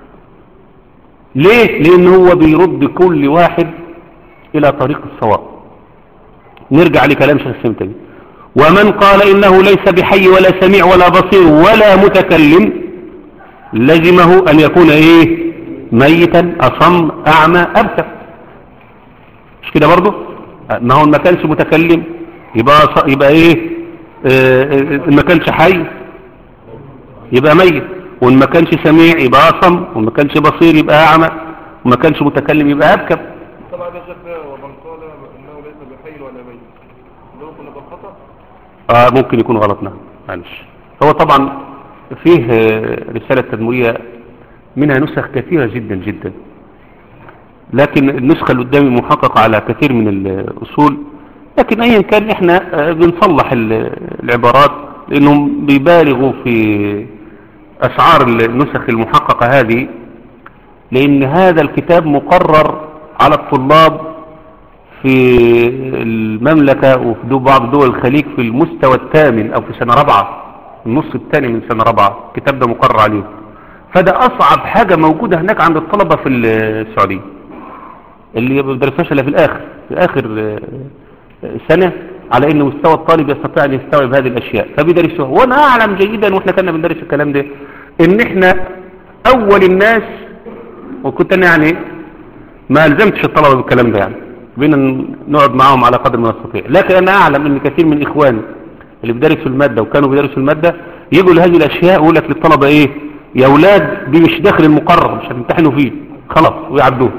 ليه لان هو بيرد كل واحد الى طريق الصواب نرجع لكلام شيخ السمتمي ومن قال إنه ليس بحي ولا سميع ولا بصير ولا متكلم لزمه أن يكون إيه ميتا أصم أعمى أبكر مش كده برضه ما هو ما كانش متكلم يبقى يبقى إيه آه ما كانش حي يبقى ميت وإن ما كانش سميع يبقى أصم وإن ما كانش بصير يبقى أعمى وما كانش متكلم يبقى أبكر طبعا ده شيخ ومن قال انه ليس بحي ولا ميت ده كنا بالخطا آه ممكن يكون غلط نعم معلش هو طبعا فيه رسالة تدموية منها نسخ كثيرة جدا جدا لكن النسخة اللي قدامي محققة على كثير من الأصول لكن أيا كان احنا بنصلح العبارات لأنهم بيبالغوا في أسعار النسخ المحققة هذه لأن هذا الكتاب مقرر على الطلاب في المملكة وفي دو- بعض دول الخليج في المستوى الثامن او في سنة رابعة النص الثاني من سنة رابعة الكتاب ده مقرر عليه فده اصعب حاجة موجودة هناك عند الطلبة في السعودية اللي ما بيدرسوش الا في الاخر في اخر آه، سنة على ان مستوى الطالب يستطيع ان يستوعب هذه الاشياء فبيدرسوها وانا اعلم جيدا واحنا كنا بندرس الكلام ده ان احنا اول الناس وكنت انا يعني ما الزمتش الطلبة بالكلام ده يعني بينا نقعد معاهم على قدر ما نستطيع لكن انا اعلم ان كثير من اخواني اللي بيدرسوا المادة وكانوا بيدرسوا المادة يجوا لهذه الاشياء ويقول لك للطلبة ايه يا اولاد دي مش داخل المقرر مش هتمتحنوا فيه خلاص ويعدوه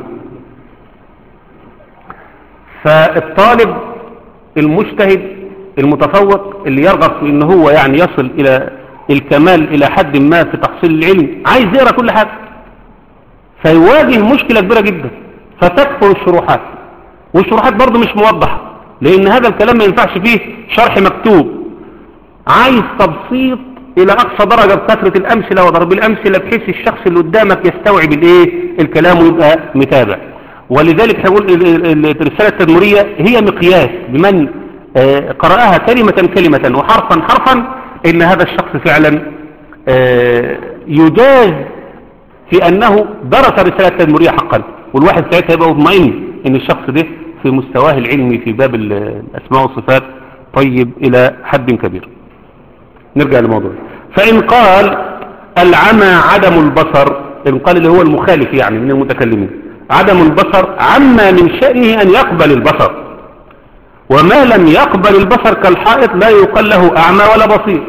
فالطالب المجتهد المتفوق اللي يرغب في ان هو يعني يصل الى الكمال الى حد ما في تحصيل العلم عايز يقرا كل حاجه فيواجه مشكله كبيره جدا فتكفر الشروحات والشروحات برضه مش موضحه لان هذا الكلام ما ينفعش فيه شرح مكتوب عايز تبسيط الى اقصى درجه بكثره الامثله وضرب الامثله بحيث الشخص اللي قدامك يستوعب الايه الكلام ويبقى متابع ولذلك هقول ال- ال- ال- الرسالة التدمرية هي مقياس بمن آه، قرأها كلمة كلمة وحرفا حرفا إن هذا الشخص فعلا آه، يجاز في أنه درس الرسالة التدمرية حقا والواحد ساعتها يبقى مطمئن إن الشخص ده في مستواه العلمي في باب ال- الأسماء والصفات طيب إلى حد كبير نرجع للموضوع فإن قال العمى عدم البصر إن قال اللي هو المخالف يعني من المتكلمين عدم البصر عما من شأنه أن يقبل البصر وما لم يقبل البصر كالحائط لا يقال له أعمى ولا بصير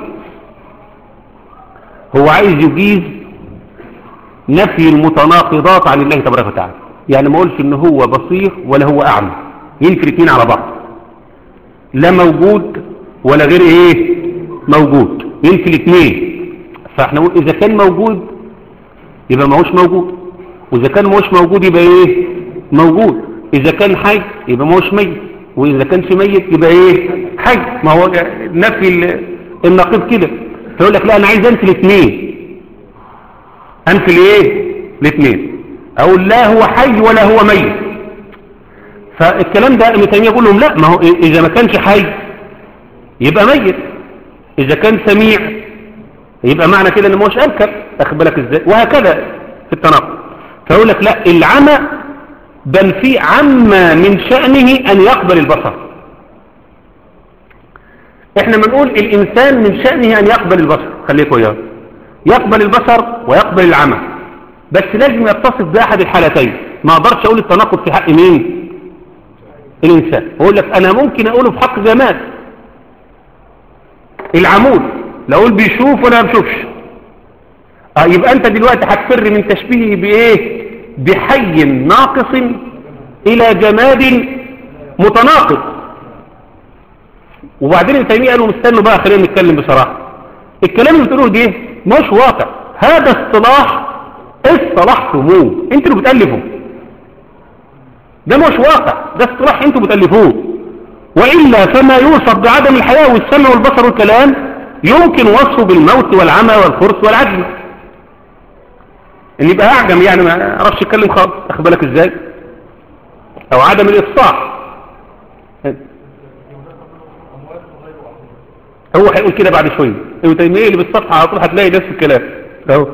هو عايز يجيز نفي المتناقضات عن الله تبارك وتعالى يعني ما اقولش ان هو بصير ولا هو اعمى ينفي الاثنين على بعض لا موجود ولا غير ايه موجود ينفي الاثنين فاحنا نقول اذا كان موجود يبقى ما هوش موجود واذا كان ما هوش موجود يبقى ايه موجود اذا كان حي يبقى ما هوش ميت واذا كانش ميت يبقى ايه حي ما هو نفي ال- النقيض كده فيقول لك لا انا عايز انفي الاثنين انفي الايه الاثنين اقول لا هو حي ولا هو ميت فالكلام ده ابن تيميه يقول لهم لا ما هو اذا ما كانش حي يبقى ميت اذا كان سميع يبقى معنى كده ان ما هوش انكر اخد بالك ازاي وهكذا في التناقض فيقول لك لا العمى بل في عما من شأنه ان يقبل البصر احنا بنقول الانسان من شأنه ان يقبل البصر خليك وياه يقبل البصر ويقبل العمى بس لازم يتصف باحد الحالتين ما اقدرش اقول التناقض في حق مين الانسان اقول لك انا ممكن اقوله في حق جماد العمود لا اقول بيشوف ولا ما بيشوفش اه يبقى انت دلوقتي هتفر من تشبيهه بايه بحي ناقص الى جماد متناقض وبعدين ابن تيميه قالوا استنوا بقى خلينا نتكلم بصراحه الكلام اللي بتقولوه ده مش واقع هذا اصطلاح اصطلحتموه انتوا اللي بتالفوا ده مش واقع ده اصطلاح انتوا بتالفوه والا فما يوصف بعدم الحياه والسمع والبصر والكلام يمكن وصفه بالموت والعمى والخرس والعجز ان يبقى اعجم يعني ما يعرفش يتكلم خالص اخد بالك ازاي او عدم الافصاح هو هيقول كده بعد شويه ابن تيميه اللي بالصفحه على طول هتلاقي نفس الكلام اهو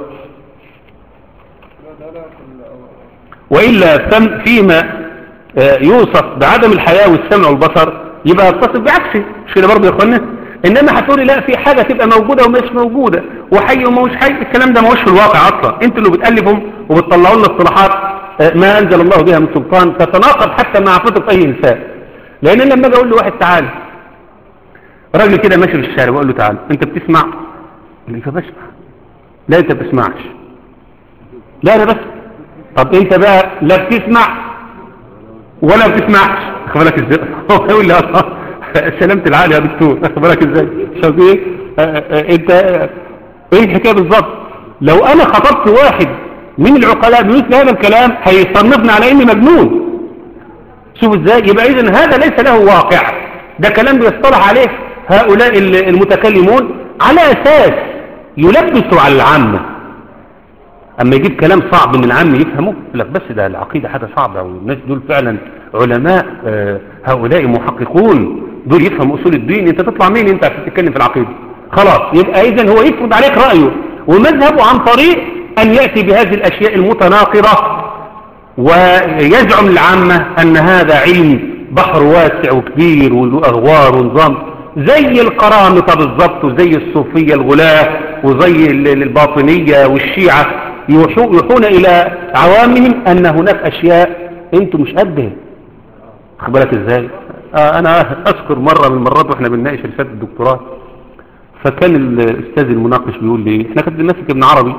والا فم فيما آه، يوصف بعدم الحياه والسمع والبصر يبقى يتصف بعكسه مش كده برضه يا اخوانا انما هتقولي لا في حاجه تبقى موجوده ومش موجوده وحي ومش حي الكلام ده ما هوش في الواقع اصلا انتوا اللي بتالفهم وبتطلعوا لنا اصطلاحات آه، ما انزل الله بها من سلطان تتناقض حتى مع فطره اي انسان لان لما اجي اقول لواحد تعالى راجل كده ماشي في الشارع بقول له تعالى انت بتسمع يقول لي فبسمع لا انت بتسمعش لا انا بس طب انت بقى لا بتسمع ولا بتسمعش خد بالك ازاي هو يقول لي اه سلامة العقل يا دكتور خد بالك ازاي شوف ايه اه اه انت اه ايه الحكايه بالظبط لو انا خطبت واحد من العقلاء بمثل هذا الكلام هيصنفني على اني مجنون شوف ازاي يبقى اذا هذا ليس له واقع ده كلام بيصطلح عليه هؤلاء المتكلمون على اساس يلبسوا على العامة اما يجيب كلام صعب ان العام يفهمه يقول لك بس ده العقيدة حاجة صعبة والناس دول فعلا علماء آه، هؤلاء محققون دول يفهموا اصول الدين انت تطلع مين انت عشان تتكلم في العقيدة خلاص يبقى اذا هو يفرض عليك رأيه ومذهبه عن طريق ان يأتي بهذه الاشياء المتناقضة ويزعم العامة ان هذا علم بحر واسع وكبير وله اغوار ونظام زي القرامطة بالضبط وزي الصوفية الغلاة وزي ال- الباطنية والشيعة يوحو- يوحون الى عوامهم ان هناك اشياء انتم مش قدها خد بالك ازاي آه انا اذكر مرة من المرات واحنا بنناقش رسالة الدكتوراه فكان الاستاذ المناقش بيقول لي احنا كنت ماسك ابن عربي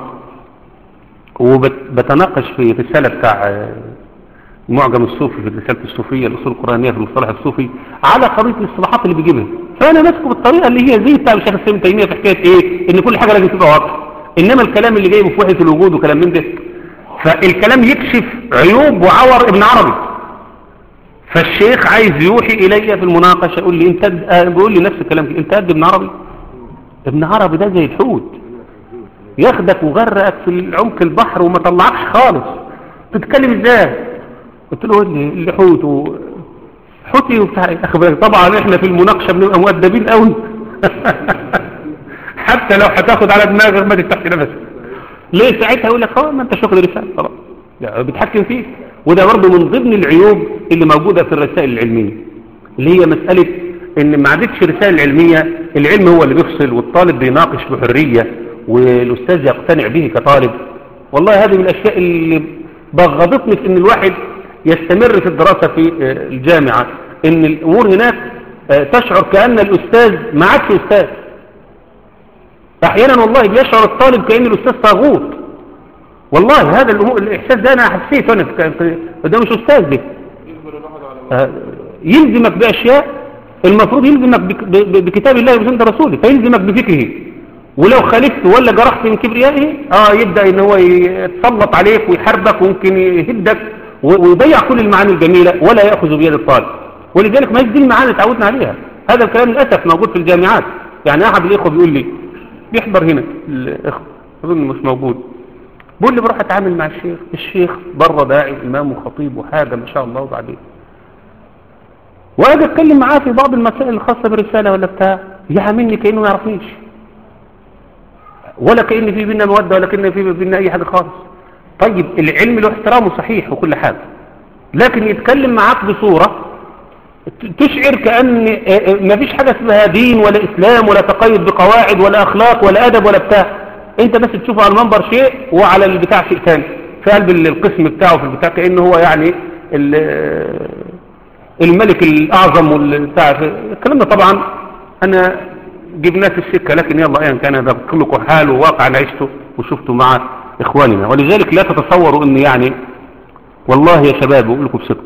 وبتناقش في رسالة بتاع آه، المعجم الصوفي في رسالة الصوفية الأصول القرآنية في المصطلح الصوفي على قضية الاصطلاحات اللي بيجيبها فأنا ماسكه بالطريقة اللي هي زي بتاع الشيخ السلام تيمية في حكاية إيه إن كل حاجة لازم تبقى واضحة إنما الكلام اللي جايبه في وحدة الوجود وكلام من ده فالكلام يكشف عيوب وعور ابن عربي فالشيخ عايز يوحي إلي في المناقشة يقول لي أنت آه، بيقول لي نفس الكلام كده. أنت قد ابن عربي ابن عربي ده زي الحوت ياخدك وغرقك في عمق البحر وما طلعكش خالص تتكلم ازاي قلت له اللي اللي حوت و... حوتي وبتاع إيه؟ أخي بالك طبعا احنا في المناقشه بنبقى مؤدبين قوي حتى لو هتاخد على دماغك ما تفتحش نفسك ليه ساعتها يقول لك خلاص ما انت واخد رساله خلاص يعني بيتحكم فيك وده برضه من ضمن العيوب اللي موجوده في الرسائل العلميه اللي هي مساله ان ما عادتش رسائل علميه العلم هو اللي بيفصل والطالب بيناقش بحريه والاستاذ يقتنع به كطالب والله هذه من الاشياء اللي بغضتني في ان الواحد يستمر في الدراسه في آه، الجامعه ان الامور هناك آه، تشعر كان الاستاذ ما عادش استاذ احيانا والله بيشعر الطالب كان الاستاذ طاغوت والله هذا الأمور الاحساس ده انا حسيته انا في- في- ده مش استاذ ده يجبر الواحد على آه، يلزمك بأشياء المفروض يلزمك بك- ب- ب- بكتاب الله وسنة رسوله فيلزمك بفكره ولو خالفت ولا جرحت من كبريائه اه يبدأ ان هو يتسلط عليك ويحاربك وممكن يهدك و- ويضيع كل المعاني الجميلة ولا يأخذ بيد الطالب ولذلك ما هي دي المعاني اللي اتعودنا عليها هذا الكلام للأسف موجود في الجامعات يعني أحد الإخوة بيقول لي بيحضر هنا الإخوة أظن مش موجود بيقول لي بروح أتعامل مع الشيخ الشيخ بره داعي إمام وخطيب وحاجة ما شاء الله وبعدين واجي اتكلم معاه في بعض المسائل الخاصة بالرسالة ولا بتاع يعاملني كأنه ما يعرفنيش ولا كأن في بينا مودة ولا كأن في بينا أي حاجة خالص طيب العلم له احترامه صحيح وكل حاجة لكن يتكلم معاك بصورة ت- تشعر كأن آه، آه، ما فيش حاجة اسمها دين ولا إسلام ولا تقيد بقواعد ولا أخلاق ولا أدب ولا بتاع أنت بس تشوفه على المنبر شيء وعلى البتاع شيء ثاني في قلب ال- القسم بتاعه في البتاع كأنه هو يعني ال- آه، الملك الأعظم والبتاع الكلام ده طبعا أنا جبناه في السكة لكن يلا أيا كان هذا كله حال وواقع أنا عشته وشفته مع إخواننا ولذلك لا تتصوروا أن يعني والله يا شباب بقول لكم بصدق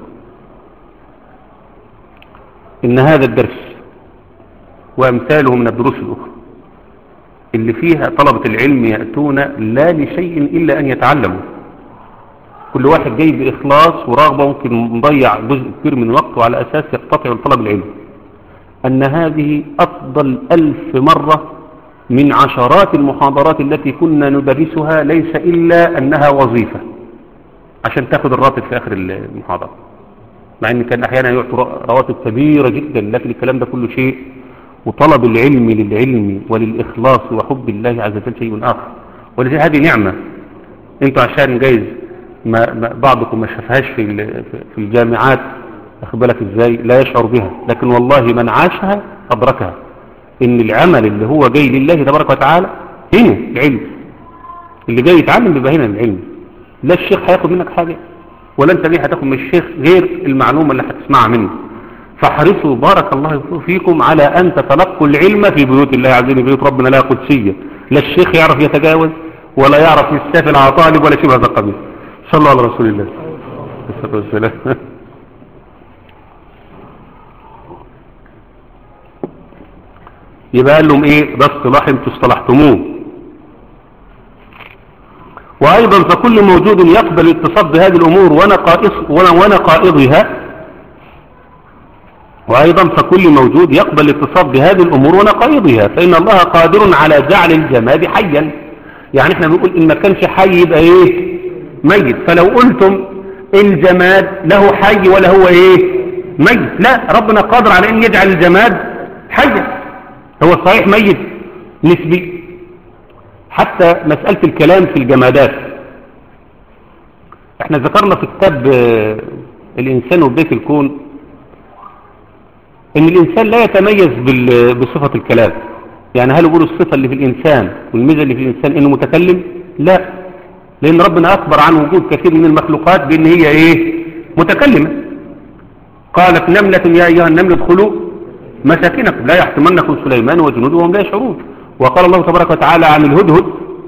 إن هذا الدرس وأمثاله من الدروس الأخرى اللي فيها طلبة العلم يأتون لا لشيء إلا أن يتعلموا كل واحد جاي بإخلاص ورغبة ممكن مضيع جزء كبير من وقته على أساس يقتطع الطلب العلم أن هذه أفضل ألف مرة من عشرات المحاضرات التي كنا ندرسها ليس إلا أنها وظيفة عشان تاخد الراتب في آخر المحاضرة مع أن كان أحيانا يعطوا رواتب كبيرة جدا لكن الكلام ده كله شيء وطلب العلم للعلم وللإخلاص وحب الله عز وجل شيء آخر ولذلك هذه نعمة انتوا عشان جايز ما ما بعضكم ما شافهاش في ال- في الجامعات واخد بالك ازاي لا يشعر بها لكن والله من عاشها أدركها ان العمل اللي هو جاي لله تبارك وتعالى هنا العلم اللي جاي يتعلم بيبقى هنا العلم لا الشيخ هياخد منك حاجة ولا انت ليه هتاخد من الشيخ غير المعلومة اللي هتسمعها منه فاحرصوا بارك الله فيكم على أن تتلقوا العلم في بيوت الله عز وجل بيوت ربنا لا قدسية لا الشيخ يعرف يتجاوز ولا يعرف يستافل على طالب ولا شبه هذا القبيل صلى الله على رسول الله الصلاة والسلام يبقى قال لهم ايه ده اصطلاح انتوا اصطلحتموه وايضا فكل موجود يقبل الاتصال بهذه الامور ونقائص ونقائضها وأيضا فكل موجود يقبل الاتصال بهذه الأمور ونقائضها فإن الله قادر على جعل الجماد حيا يعني احنا بنقول ان ما كانش حي يبقى ايه ميت فلو قلتم الجماد له حي ولا هو ايه ميت لا ربنا قادر على ان يجعل الجماد حيا هو صحيح ميت نسبي حتى مسألة الكلام في الجمادات احنا ذكرنا في كتاب آه، الانسان وبداية الكون ان الانسان لا يتميز بال- بصفة الكلام يعني هل يقولوا الصفة اللي في الانسان والميزة اللي في الانسان انه متكلم لا لان ربنا اخبر عن وجود كثير من المخلوقات بان هي ايه متكلمة قالت نملة يا ايها النمل ادخلوا مساكنكم لا يحتمنكم سليمان وجنوده وهم لا يشعرون وقال الله تبارك وتعالى عن الهدهد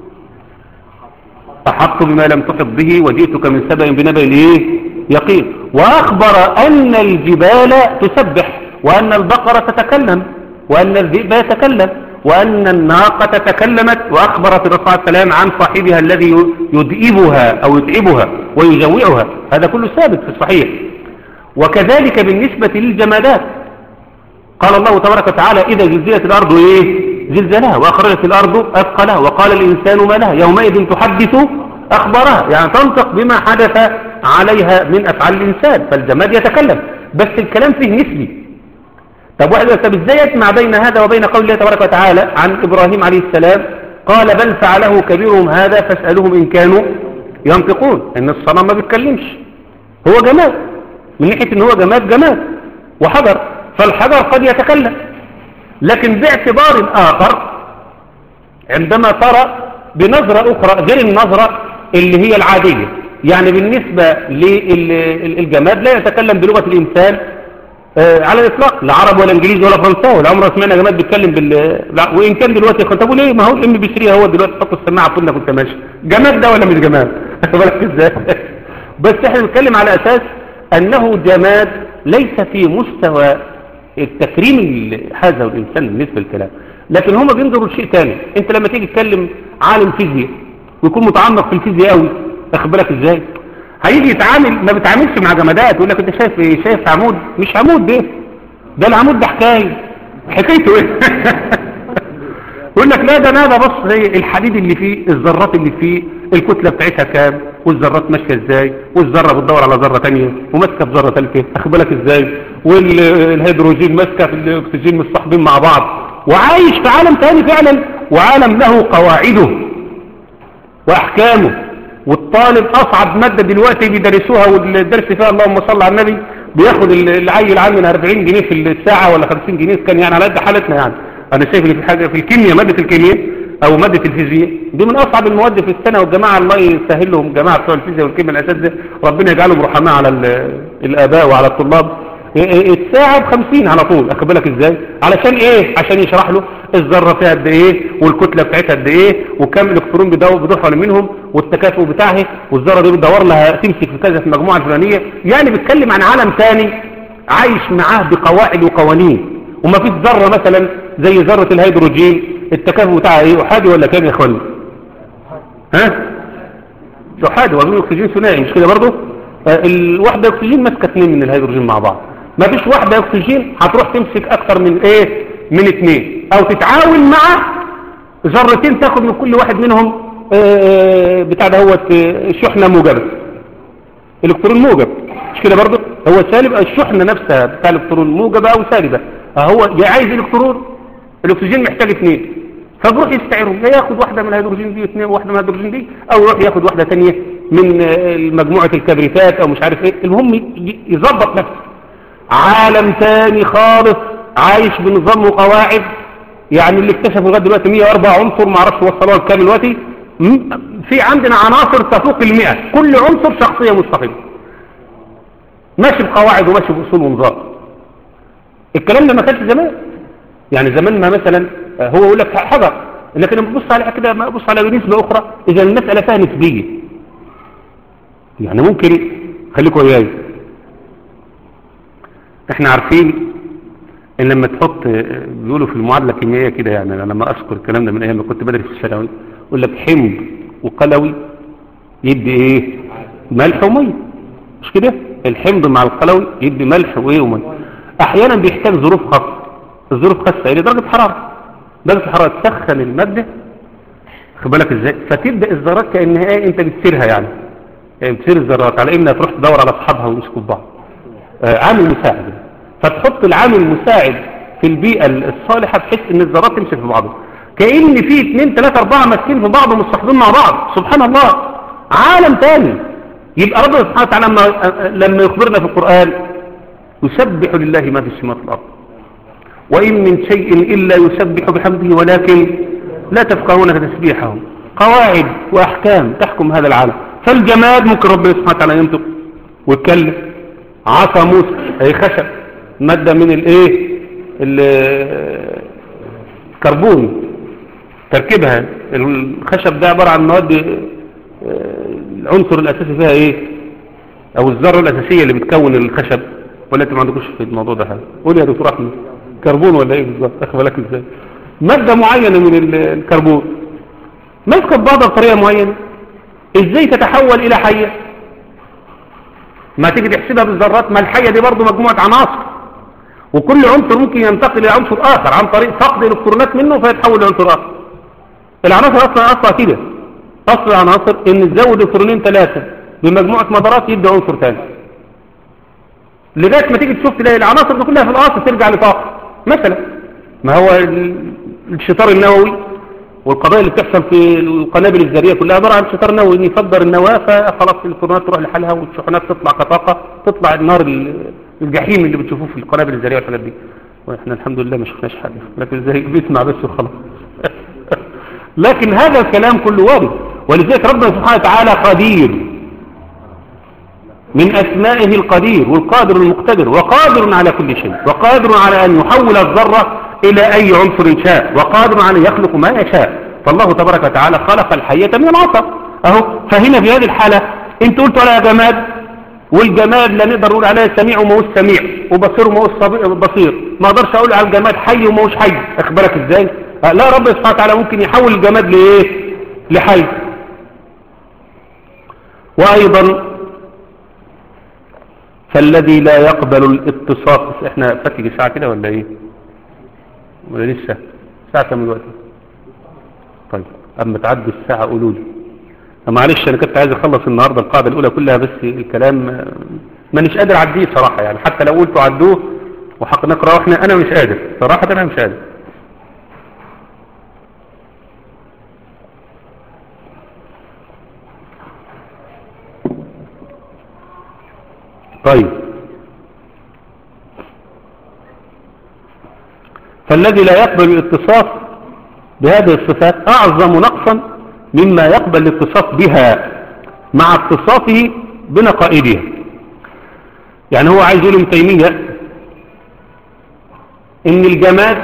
أحط بما لم تحط به وجئتك من سبأ بنبأ إيه يقين وأخبر أن الجبال تسبح وأن البقرة تتكلم وأن الذئب يتكلم وأن الناقة تكلمت وأخبرت الرسول عليه السلام عن صاحبها الذي يدئبها أو يتعبها ويجوعها هذا كله ثابت في الصحيح وكذلك بالنسبة للجمادات قال الله تبارك وتعالى إذا زلزلت الأرض إيه زلزالها وأخرجت الأرض أثقلها وقال الإنسان ما لها يومئذ تحدث أخبارها يعني تنطق بما حدث عليها من أفعال الإنسان فالجماد يتكلم بس الكلام فيه نسبي طب واحد يقول طب ازاي يجمع بين هذا وبين قول الله تبارك وتعالى عن إبراهيم عليه السلام قال بل فعله كبيرهم هذا فاسألوهم إن كانوا ينطقون إن الصنم ما بيتكلمش هو جماد من ناحية إن هو جماد جماد وحجر فالحجر قد يتكلم لكن باعتبار آخر عندما ترى بنظرة أخرى غير النظرة اللي هي العادية يعني بالنسبة للجماد لا يتكلم بلغة الإنسان آه، على الإطلاق لا عرب ولا إنجليزي ولا فرنساوي لا عمرنا سمعنا جماد بيتكلم بال لا، وإن كان دلوقتي طب طب ليه ما هو الام بي 3 هو دلوقتي تحط السماعة في ودنك وأنت ماشي جماد ده ولا مش جماد بالك ازاي بس احنا بنتكلم على أساس أنه جماد ليس في مستوى التكريم اللي حازه الإنسان بالنسبة للكلام لكن هما بينظروا لشيء تاني انت لما تيجي تكلم عالم فيزياء ويكون متعمق في الفيزياء قوي اخد بالك ازاي هيجي يتعامل ما بيتعاملش مع جمادات يقول لك انت شايف ايه شايف عمود مش عمود ده ده العمود ده حكايه حكايته ايه يقول لك لا ده انا ده بص زي الحديد اللي فيه الذرات اللي فيه الكتله بتاعتها كام والذرات ماشيه ازاي والذره بتدور على ذره ثانيه وماسكه في ذره ثالثه اخد بالك ازاي والهيدروجين ماسكه في الاكسجين متصاحبين مع بعض وعايش في عالم ثاني فعلا وعالم له قواعده واحكامه والطالب اصعب ماده دلوقتي بيدرسوها والدرس فيها اللهم صل على النبي بياخد العيل عندنا 40 جنيه في الساعه ولا 50 جنيه كان يعني على قد حالتنا يعني انا شايف ان في حاجه في الكيمياء ماده الكيمياء او ماده الفيزياء دي من اصعب المواد في السنه والجماعه الله يسهل لهم جماعه بتوع الفيزياء والكيمياء الاساتذه ربنا يجعلهم رحماء على ال- الاباء وعلى الطلاب الساعة بخمسين على طول اخد بالك ازاي علشان ايه عشان يشرح له الذرة فيها قد ايه والكتلة بتاعتها قد ايه وكم الكترون بيدور بيدخل منهم والتكافؤ بتاعها والذرة دي بتدور لها تمسك في كذا في المجموعة الفلانية يعني بيتكلم عن عالم ثاني عايش معاه بقواعد وقوانين وما فيش ذرة مثلا زي ذرة الهيدروجين التكافؤ بتاعها ايه احادي ولا كام يا اخواني ها احادي وبين اكسجين ثنائي مش كده برضه آه، الواحدة اكسجين ماسكه اثنين من الهيدروجين مع بعض ما فيش واحدة اكسجين هتروح تمسك اكتر من ايه من اثنين او تتعاون مع ذرتين تاخد من كل واحد منهم آه، بتاع دهوت آه، شحنة موجبة الكترون موجب مش كده برضه هو سالب الشحنة نفسها بتاع الالكترون موجبة او سالبة هو يا عايز الكترون الاكسجين محتاج اثنين فبروح يستعيرهم يا ياخد واحدة من الهيدروجين دي واثنين واحدة من الهيدروجين دي او يروح ياخد واحدة ثانيه من آه، مجموعة الكبريتات او مش عارف ايه المهم ي- يظبط نفسه عالم تاني خالص عايش بنظام وقواعد يعني اللي اكتشفوا لغايه دلوقتي 104 عنصر ما اعرفش وصلوها لكام دلوقتي م- في عندنا عناصر تفوق ال100 كل عنصر شخصيه مستقله ماشي بقواعد وماشي باصول ونظام الكلام ده ما كانش زمان يعني زمان ما مثلا آه، هو يقول لك حجر لكن لما تبص على كده ما بص على نسبه اخرى اذا المساله فيها نسبيه يعني ممكن خليكم وياي احنا عارفين ان لما تحط آه، بيقولوا في المعادله الكيميائيه كده يعني انا لما اذكر الكلام ده من ايام ما كنت بدرس في الثانوي يقول لك حمض وقلوي يدي ايه ملح وميه مش كده الحمض مع القلوي يدي ملح وايه وميه احيانا بيحتاج ظروف خاصه الظروف خاصه الى درجه حراره درجه الحراره تسخن الماده خد بالك ازاي فتبدا الذرات كانها ايه انت بتسيرها يعني يعني بتسير الذرات على انها تروح تدور على اصحابها ويمسكوا في بعض آه عامل مساعد فتحط العامل المساعد في البيئه الصالحه بحيث ان الذرات تمسك في بعضها كان في اثنين ثلاثه اربعه ماسكين في بعض ومصطحبين مع بعض سبحان الله عالم تاني يبقى ربنا سبحانه وتعالى لما لما يخبرنا في القران يسبح لله ما في السماوات والارض وإن من شيء إلا يسبح بحمده ولكن لا تفقهون تسبيحهم قواعد وأحكام تحكم هذا العالم فالجماد ممكن ربنا سبحانه وتعالى ينطق ويتكلم عصا موسى أي خشب مادة من الايه ال- الكربون تركيبها الخشب ده عبارة عن مواد آه، العنصر الأساسي فيها ايه او الذرة الأساسية اللي بتكون الخشب ولا انت ما عندكوش في الموضوع ده حاجة قول يا دكتور احمد كربون ولا ايه بالظبط اخد بالك ازاي مادة معينة من ال- الكربون ماسكة ببعضها بطريقة معينة ازاي تتحول الى حية ما تيجي تحسبها بالذرات ما الحية دي برضو مجموعة عناصر وكل عنصر ممكن ينتقل الى عنصر اخر عن طريق فقد الالكترونات منه فيتحول لعنصر اخر العناصر اصلا اصلا كده اصل العناصر ان تزود الكترونين ثلاثة بمجموعة مدارات يبدأ عنصر ثاني لغاية ما تيجي تشوف تلاقي العناصر دي كلها في الاصل ترجع لطاقة مثلا ما هو ال- الشطار النووي والقضايا اللي بتحصل في القنابل الذريه كلها عباره عن شطار نووي ان يفجر النواه فخلاص الالكترونات تروح لحالها والشحنات تطلع كطاقه تطلع النار ال- الجحيم اللي بتشوفوه في القنابل الذريه والحاجات دي واحنا الحمد لله ما شفناش حاجه لكن زي بيسمع بس وخلاص لكن هذا الكلام كله وارد ولذلك ربنا سبحانه وتعالى قدير من أسمائه القدير والقادر المقتدر وقادر على كل شيء وقادر على أن يحول الذرة إلى أي عنصر شاء وقادر على أن يخلق ما يشاء فالله تبارك وتعالى خلق الحية من العصر أهو فهنا في هذه الحالة انت قلت عليها جماد والجماد لا نقدر نقول عليه سميع وما هوش سميع وبصير وما هوش صبي- بصير ما اقدرش اقول على الجماد حي وما هوش حي اخبرك ازاي آه، لا رب سبحانه وتعالى ممكن يحول الجماد لايه لحي وايضا فالذي لا يقبل الاتصاف بس احنا فاتي ساعة كده ولا ايه ولا لسه ساعة كم دلوقتي طيب اما تعدي الساعة قولوا لي معلش انا كنت عايز اخلص النهاردة القاعدة الاولى كلها بس الكلام آه، مانيش قادر اعديه صراحة يعني حتى لو قلتوا عدوه وحق نقرأه احنا انا مش قادر صراحة انا مش قادر طيب فالذي لا يقبل الاتصاف بهذه الصفات أعظم نقصا مما يقبل الاتصاف بها مع اتصافه بنقائدها يعني هو عايز يقول ابن تيمية ان الجماد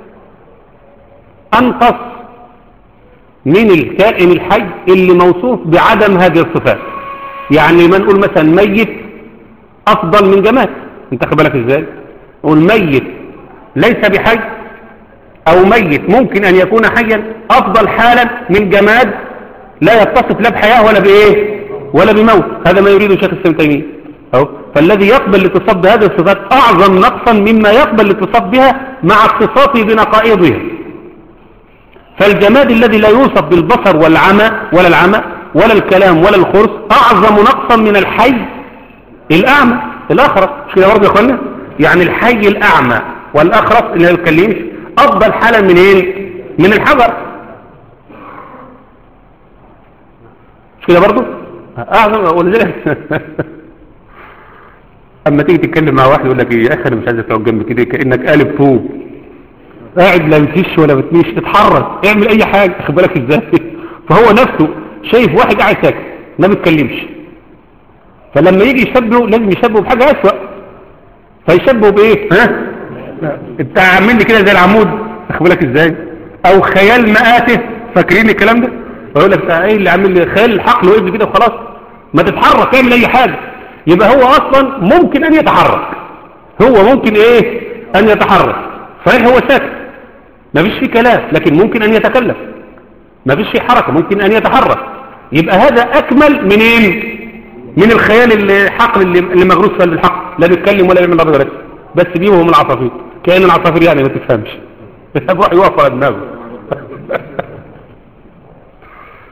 انقص من الكائن الحي اللي موصوف بعدم هذه الصفات يعني ما نقول مثلا ميت افضل من جماد انت خد بالك ازاي نقول ميت ليس بحي او ميت ممكن ان يكون حيا افضل حالا من جماد لا يتصف لا بحياة ولا بايه ولا بموت هذا ما يريده شيخ الاسلام تيميه اهو فالذي يقبل الاتصاف بهذه الصفات اعظم نقصا مما يقبل الاتصاف بها مع اتصافه بنقائضها فالجماد الذي لا يوصف بالبصر والعمى ولا العمى ولا الكلام ولا الخرس اعظم نقصا من الحي الاعمى الاخرس مش كده برضه يا اخوانا يعني الحي الاعمى والاخرس اللي ما بيتكلمش افضل حالا من ايه من الحجر مش كده برضه اعظم ولذلك اما تيجي تتكلم مع واحد يقول لك ايه يا اخي انا مش عايزك تقعد جنبي كده كانك قالب طوب قاعد لا بتفش ولا بتميش اتحرك اعمل اي حاجه خد بالك ازاي فهو نفسه شايف واحد قاعد ساكت ما بيتكلمش فلما يجي يشبهه لازم يشبهه بحاجه اسوأ فيشبهه بايه ها انت عامل لي كده زي العمود خد بالك ازاي او خيال مآته فاكرين الكلام ده فيقول لك ايه اللي عامل لي خيال الحقل وقف كده وخلاص ما تتحرك اعمل اي حاجه يبقى هو اصلا ممكن ان يتحرك هو ممكن ايه ان يتحرك صحيح هو ساكت ما فيش فيه كلام لكن ممكن ان يتكلم ما فيش فيه حركة ممكن ان يتحرك يبقى هذا اكمل منين من الخيال الحقل اللي, اللي مغروس في قلب الحق لا بيتكلم ولا بيعمل رد ولا بس بيهم من العصافير كأن العصافير يعني ما تفهمش بروح يوقف على دماغه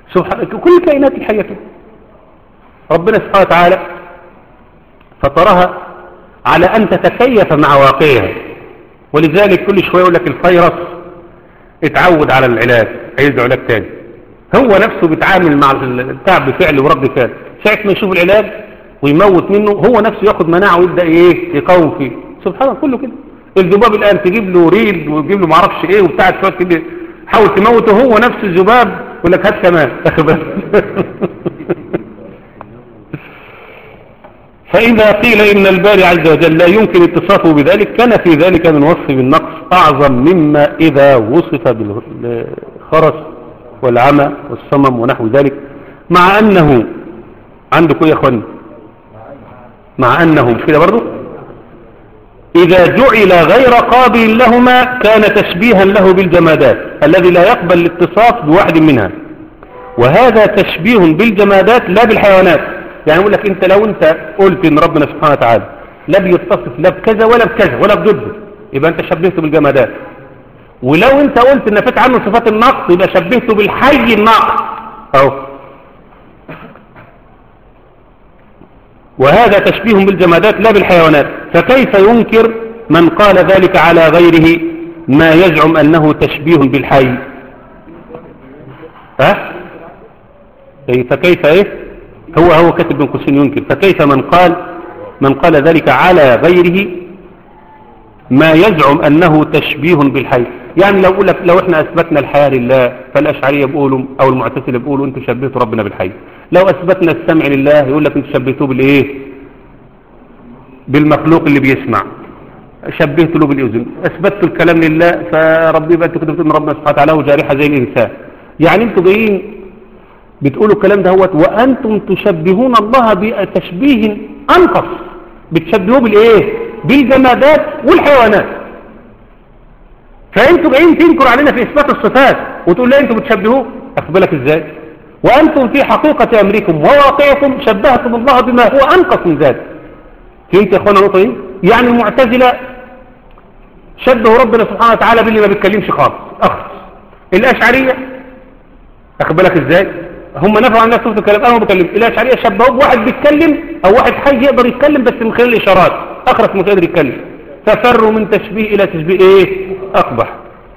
سبحان كل الكائنات الحية كده ربنا سبحانه وتعالى فطرها على أن تتكيف مع واقعها ولذلك كل شوية يقول لك الفيروس اتعود على العلاج عايز علاج تاني هو نفسه بيتعامل مع التعب بفعل ورد فعل ساعة ما يشوف العلاج ويموت منه هو نفسه ياخد مناعه ويبدأ ايه يقاوم فيه سبحان الله كله كده الذباب الآن تجيب له ريد وتجيب له معرفش ايه وبتاع شوية كده حاول تموته هو نفس الذباب يقول لك هات كمان فإذا قيل إن الباري عز وجل لا يمكن اتصافه بذلك كان في ذلك من وصف بالنقص أعظم مما إذا وصف بالخرس والعمى والصمم ونحو ذلك مع أنه عندكم يا أخواني مع أنه مش كده برضه إذا جعل غير قابل لهما كان تشبيها له بالجمادات الذي لا يقبل الاتصاف بواحد منها وهذا تشبيه بالجمادات لا بالحيوانات يعني يقول لك انت لو انت قلت ان ربنا سبحانه وتعالى لا بيتصف لا بكذا ولا بكذا ولا بضده يبقى انت شبهته بالجمادات ولو انت قلت ان نفيت عنه صفات النقص يبقى شبهته بالحي الناقص اهو وهذا تشبيه بالجمادات لا بالحيوانات فكيف ينكر من قال ذلك على غيره ما يزعم أنه تشبيه بالحي ها أي فكيف ايه هو هو كاتب بن قوسين ينكر فكيف من قال من قال ذلك على غيره ما يزعم أنه تشبيه بالحي يعني لو أقول لك لو احنا أثبتنا الحياة لله فالأشعرية بيقولوا أو المعتزلة بيقولوا أنتم شبهتوا ربنا بالحي لو أثبتنا السمع لله يقول لك أنتم شبهتوه بالإيه بالمخلوق اللي بيسمع شبهت له بالإذن أثبتوا الكلام لله فربي بقى أنتوا كده بتقولوا ربنا سبحانه وتعالى وجارحة زي الإنسان يعني أنتوا جايين بتقولوا الكلام دهوت وأنتم تشبهون الله بتشبيه أنقص بتشبهوه بالإيه بالجمادات والحيوانات فأنتوا جايين تنكروا علينا في إثبات الصفات وتقول لا أنتوا بتشبهوه أخبرك إزاي وأنتم في حقيقة أمركم وواقعكم شبهتم الله بما هو أنقص من ذلك فهمت يا أخوانا نقطة إيه؟ يعني المعتزلة شبهوا ربنا سبحانه وتعالى باللي ما بيتكلمش خالص أخص الأشعرية أخد بالك إزاي هم نفعوا عن نفسهم في الكلام أنا ما بكلم الأشعرية شبهوا بواحد بيتكلم أو واحد حي يقدر يتكلم بس من خلال الإشارات أخرس مش قادر يتكلم ففروا من تشبيه إلى تشبيه إيه أقبح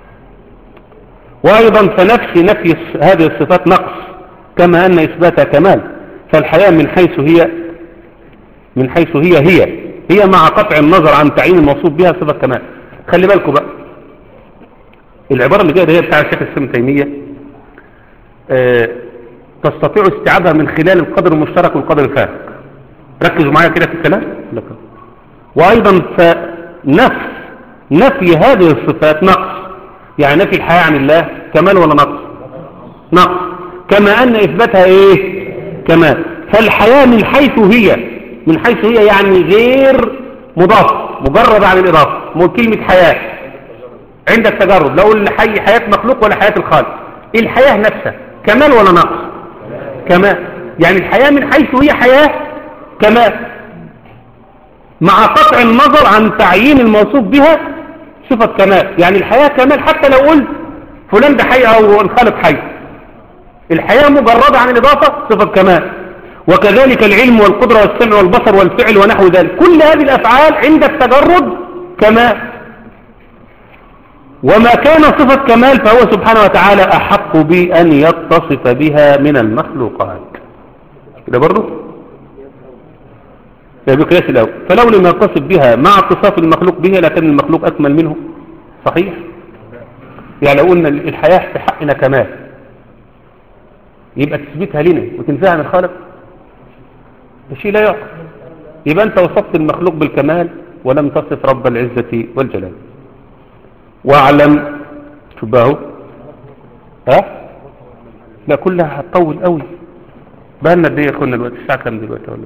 وأيضا فنفس نفي هذه الصفات نقص كما أن إثباتها كمال فالحياة من حيث هي من حيث هي هي هي مع قطع النظر عن تعيين الموصوف بها صفة كمال خلي بالكم بقى العبارة اللي جاية هي بتاع الشيخ السلم تيمية أه تستطيع استيعابها من خلال القدر المشترك والقدر الفارق ركزوا معايا كده في الكلام لك. وأيضا فنفس نفي هذه الصفات نقص يعني نفي الحياة عن الله كمال ولا نقص نقص كما أن إثباتها إيه كمال فالحياة من حيث هي من حيث هي يعني غير مضاف مجرد عن الإضافة مو كلمة حياة عندك تجرد لو الحي حياة مخلوق ولا حياة الخالق الحياة نفسها كمال ولا نقص كمال يعني الحياة من حيث هي حياة كمال مع قطع النظر عن تعيين الموصوف بها صفة كمال يعني الحياة كمال حتى لو قلت فلان ده حي أو الخالق حي الحياة مجردة عن الإضافة صفة كمال وكذلك العلم والقدرة والسمع والبصر والفعل ونحو ذلك كل هذه الأفعال عند التجرد كمال وما كان صفة كمال فهو سبحانه وتعالى أحق بأن يتصف بها من المخلوقات كده برضو يا بقياس الأول فلو لم يتصف بها مع اتصاف المخلوق بها لكن المخلوق أكمل منه صحيح يعني لو قلنا الحياة في حقنا كمال يبقى تثبتها لنا وتنفيها عن الخالق ده شيء لا يعقل يبقى أنت وصفت المخلوق بالكمال ولم تصف رب العزة والجلال واعلم شبهه ها لا كلها هتطول قوي بقى لنا قد ايه يا اخوانا دلوقتي الساعه كام دلوقتي ولا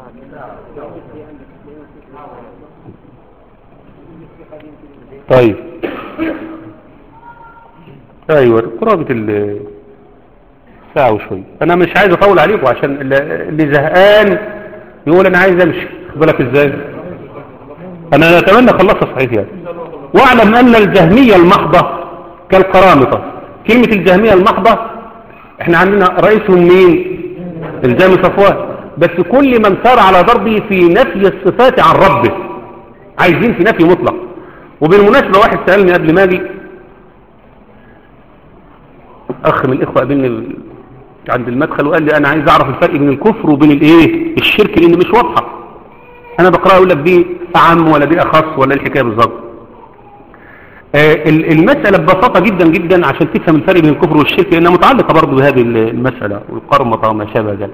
طيب ايوه قرابه الساعه وشويه انا مش عايز اطول عليكم عشان اللي زهقان يقول انا عايز امشي خد بالك ازاي انا اتمنى اخلصها صحيح يعني واعلم أن الجهمية المحضة كالقرامطة كلمة الجهمية المحضة احنا عندنا رئيسهم مين الزام صفوان بس كل من سار على ضربه في نفي الصفات عن ربه عايزين في نفي مطلق وبالمناسبة واحد سألني قبل ما اجي اخ من الاخوة قابلني ال- عند المدخل وقال لي انا عايز اعرف الفرق بين الكفر وبين الايه الشرك لان مش واضحة انا بقرأ اقول لك دي اعم ولا دي اخص ولا إيه الحكاية بالظبط آه، ال- المسألة ببساطة جدا جدا عشان تفهم الفرق بين الكفر والشرك لأنها متعلقة برضه بهذه ال- المسألة والقرمطة وما شابه ذلك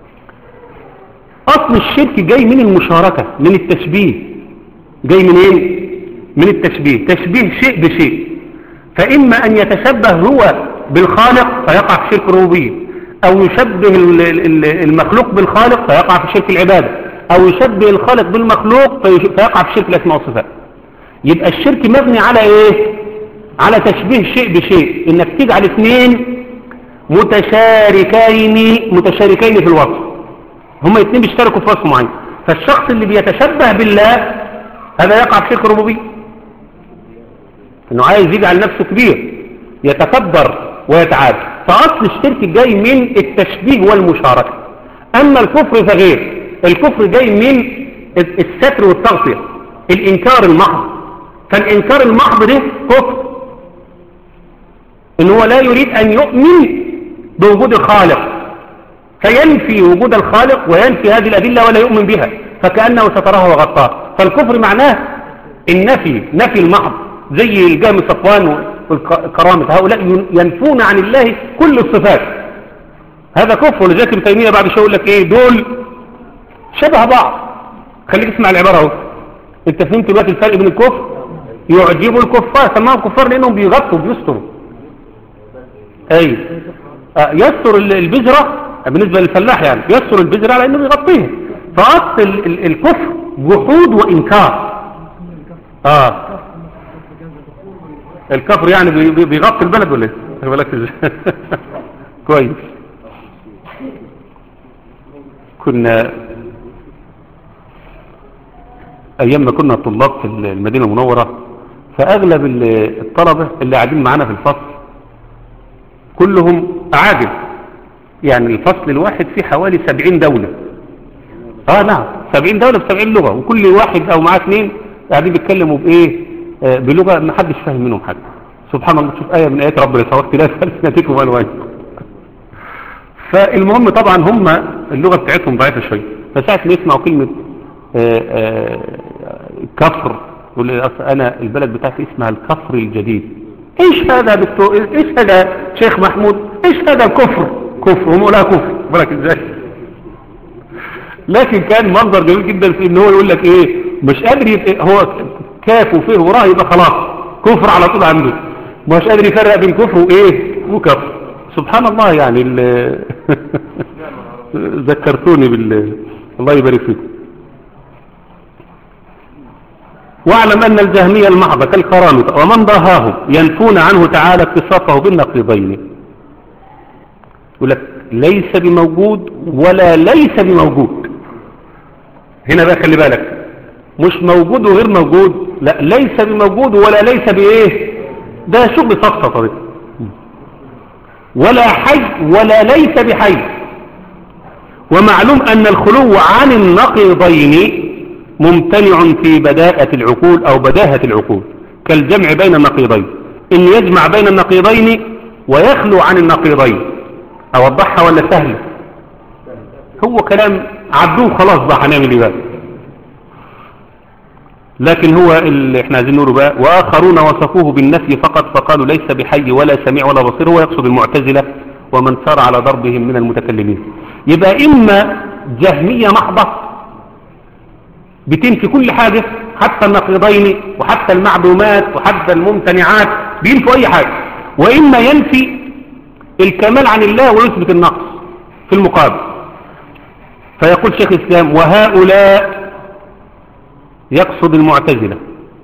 أصل الشرك جاي من المشاركة من التشبيه جاي من ايه من التشبيه تشبيه شيء بشيء فإما أن يتشبه هو بالخالق فيقع في شرك الربوبية أو يشبه ال- ال- المخلوق بالخالق فيقع في شرك العبادة أو يشبه الخالق بالمخلوق في- فيقع في شرك الأسماء والصفات يبقى الشرك مبني على ايه على تشبيه شيء بشيء انك تجعل اثنين متشاركين متشاركين في الوصف هما الاثنين بيشتركوا في وصف معين فالشخص اللي بيتشبه بالله هذا يقع في شرك الربوبيه انه عايز يجعل نفسه كبير يتكبر ويتعالى فاصل الشرك جاي من التشبيه والمشاركه اما الكفر فغير الكفر جاي من الستر والتغطيه الانكار المحض فالإنكار المحض ده كفر إن هو لا يريد أن يؤمن بوجود الخالق فينفي وجود الخالق وينفي هذه الأدلة ولا يؤمن بها فكأنه ستراه وغطاه فالكفر معناه النفي نفي المحض زي الجهم صفوان والكرامة هؤلاء ينفون عن الله كل الصفات هذا كفر ولذلك ابن تيمية بعد شوية يقول لك ايه دول شبه بعض خليك اسمع العبارة اهو انت فهمت دلوقتي الفرق بين الكفر يعجب الكفار سماهم كفار لانهم بيغطوا بيستروا اي آه، يستر ال- البذرة بالنسبة للفلاح يعني يستر البذرة على انه بيغطيها فاصل ال- ال- الكفر جحود وانكار اه الكفر يعني بي- بي- بيغطي البلد ولا ايه خلي بالك ازاي كويس كنا ايام ما كنا طلاب في المدينة المنورة فاغلب ال- الطلبة اللي قاعدين معانا في الفصل كلهم اعاجم يعني الفصل الواحد فيه حوالي سبعين دولة اه نعم سبعين دولة بسبعين لغة وكل واحد او معاه اثنين قاعدين بيتكلموا بايه آه بلغة ما حدش فاهم منهم حاجة سبحان الله تشوف آية من آيات ربنا سواء اختلاف ألسنتكم والوانكم فالمهم طبعا هم اللغة بتاعتهم ضعيفة شوية فساعة ما يسمعوا كلمة آه، آه، كفر يقول لي أصل أنا البلد بتاعتي اسمها الكفر الجديد إيش هذا يا دكتور إيش هذا شيخ محمود إيش هذا الكفر كفر هم يقولها كفر بالك إزاي لكن كان منظر جميل جدا في ان هو يقول لك ايه مش قادر يبقى هو كاف وفيه وراه يبقى خلاص كفر على طول عنده مش قادر يفرق بين كفر وايه وكفر سبحان الله يعني ال- ذكرتوني بال الله يبارك فيكم واعلم أن الجهمية المحضة كالكرامة ومن ضاهاهم ينفون عنه تعالى اتصافه بالنقيضين يقول لك ليس بموجود ولا ليس بموجود هنا بقى خلي بالك مش موجود وغير موجود لا ليس بموجود ولا ليس بايه ده شغل سقطة طبعا ولا حي ولا ليس بحي ومعلوم أن الخلو عن النقيضين ممتنع في بداءة العقول أو بداهة العقول كالجمع بين النقيضين إن يجمع بين النقيضين ويخلو عن النقيضين أوضحها ولا سهلة هو كلام عدوه خلاص بقى هنعمل ايه بقى لكن هو اللي احنا عايزين نقوله بقى واخرون وصفوه بالنفي فقط فقالوا ليس بحي ولا سميع ولا بصير هو يقصد المعتزلة ومن سار على ضربهم من المتكلمين يبقى اما جهمية محضة بتنفي كل حاجة حتى النقيضين وحتى المعدومات وحتى الممتنعات بينفوا اي حاجة واما ينفي الكمال عن الله ويثبت النقص في المقابل فيقول شيخ الإسلام وهؤلاء يقصد المعتزلة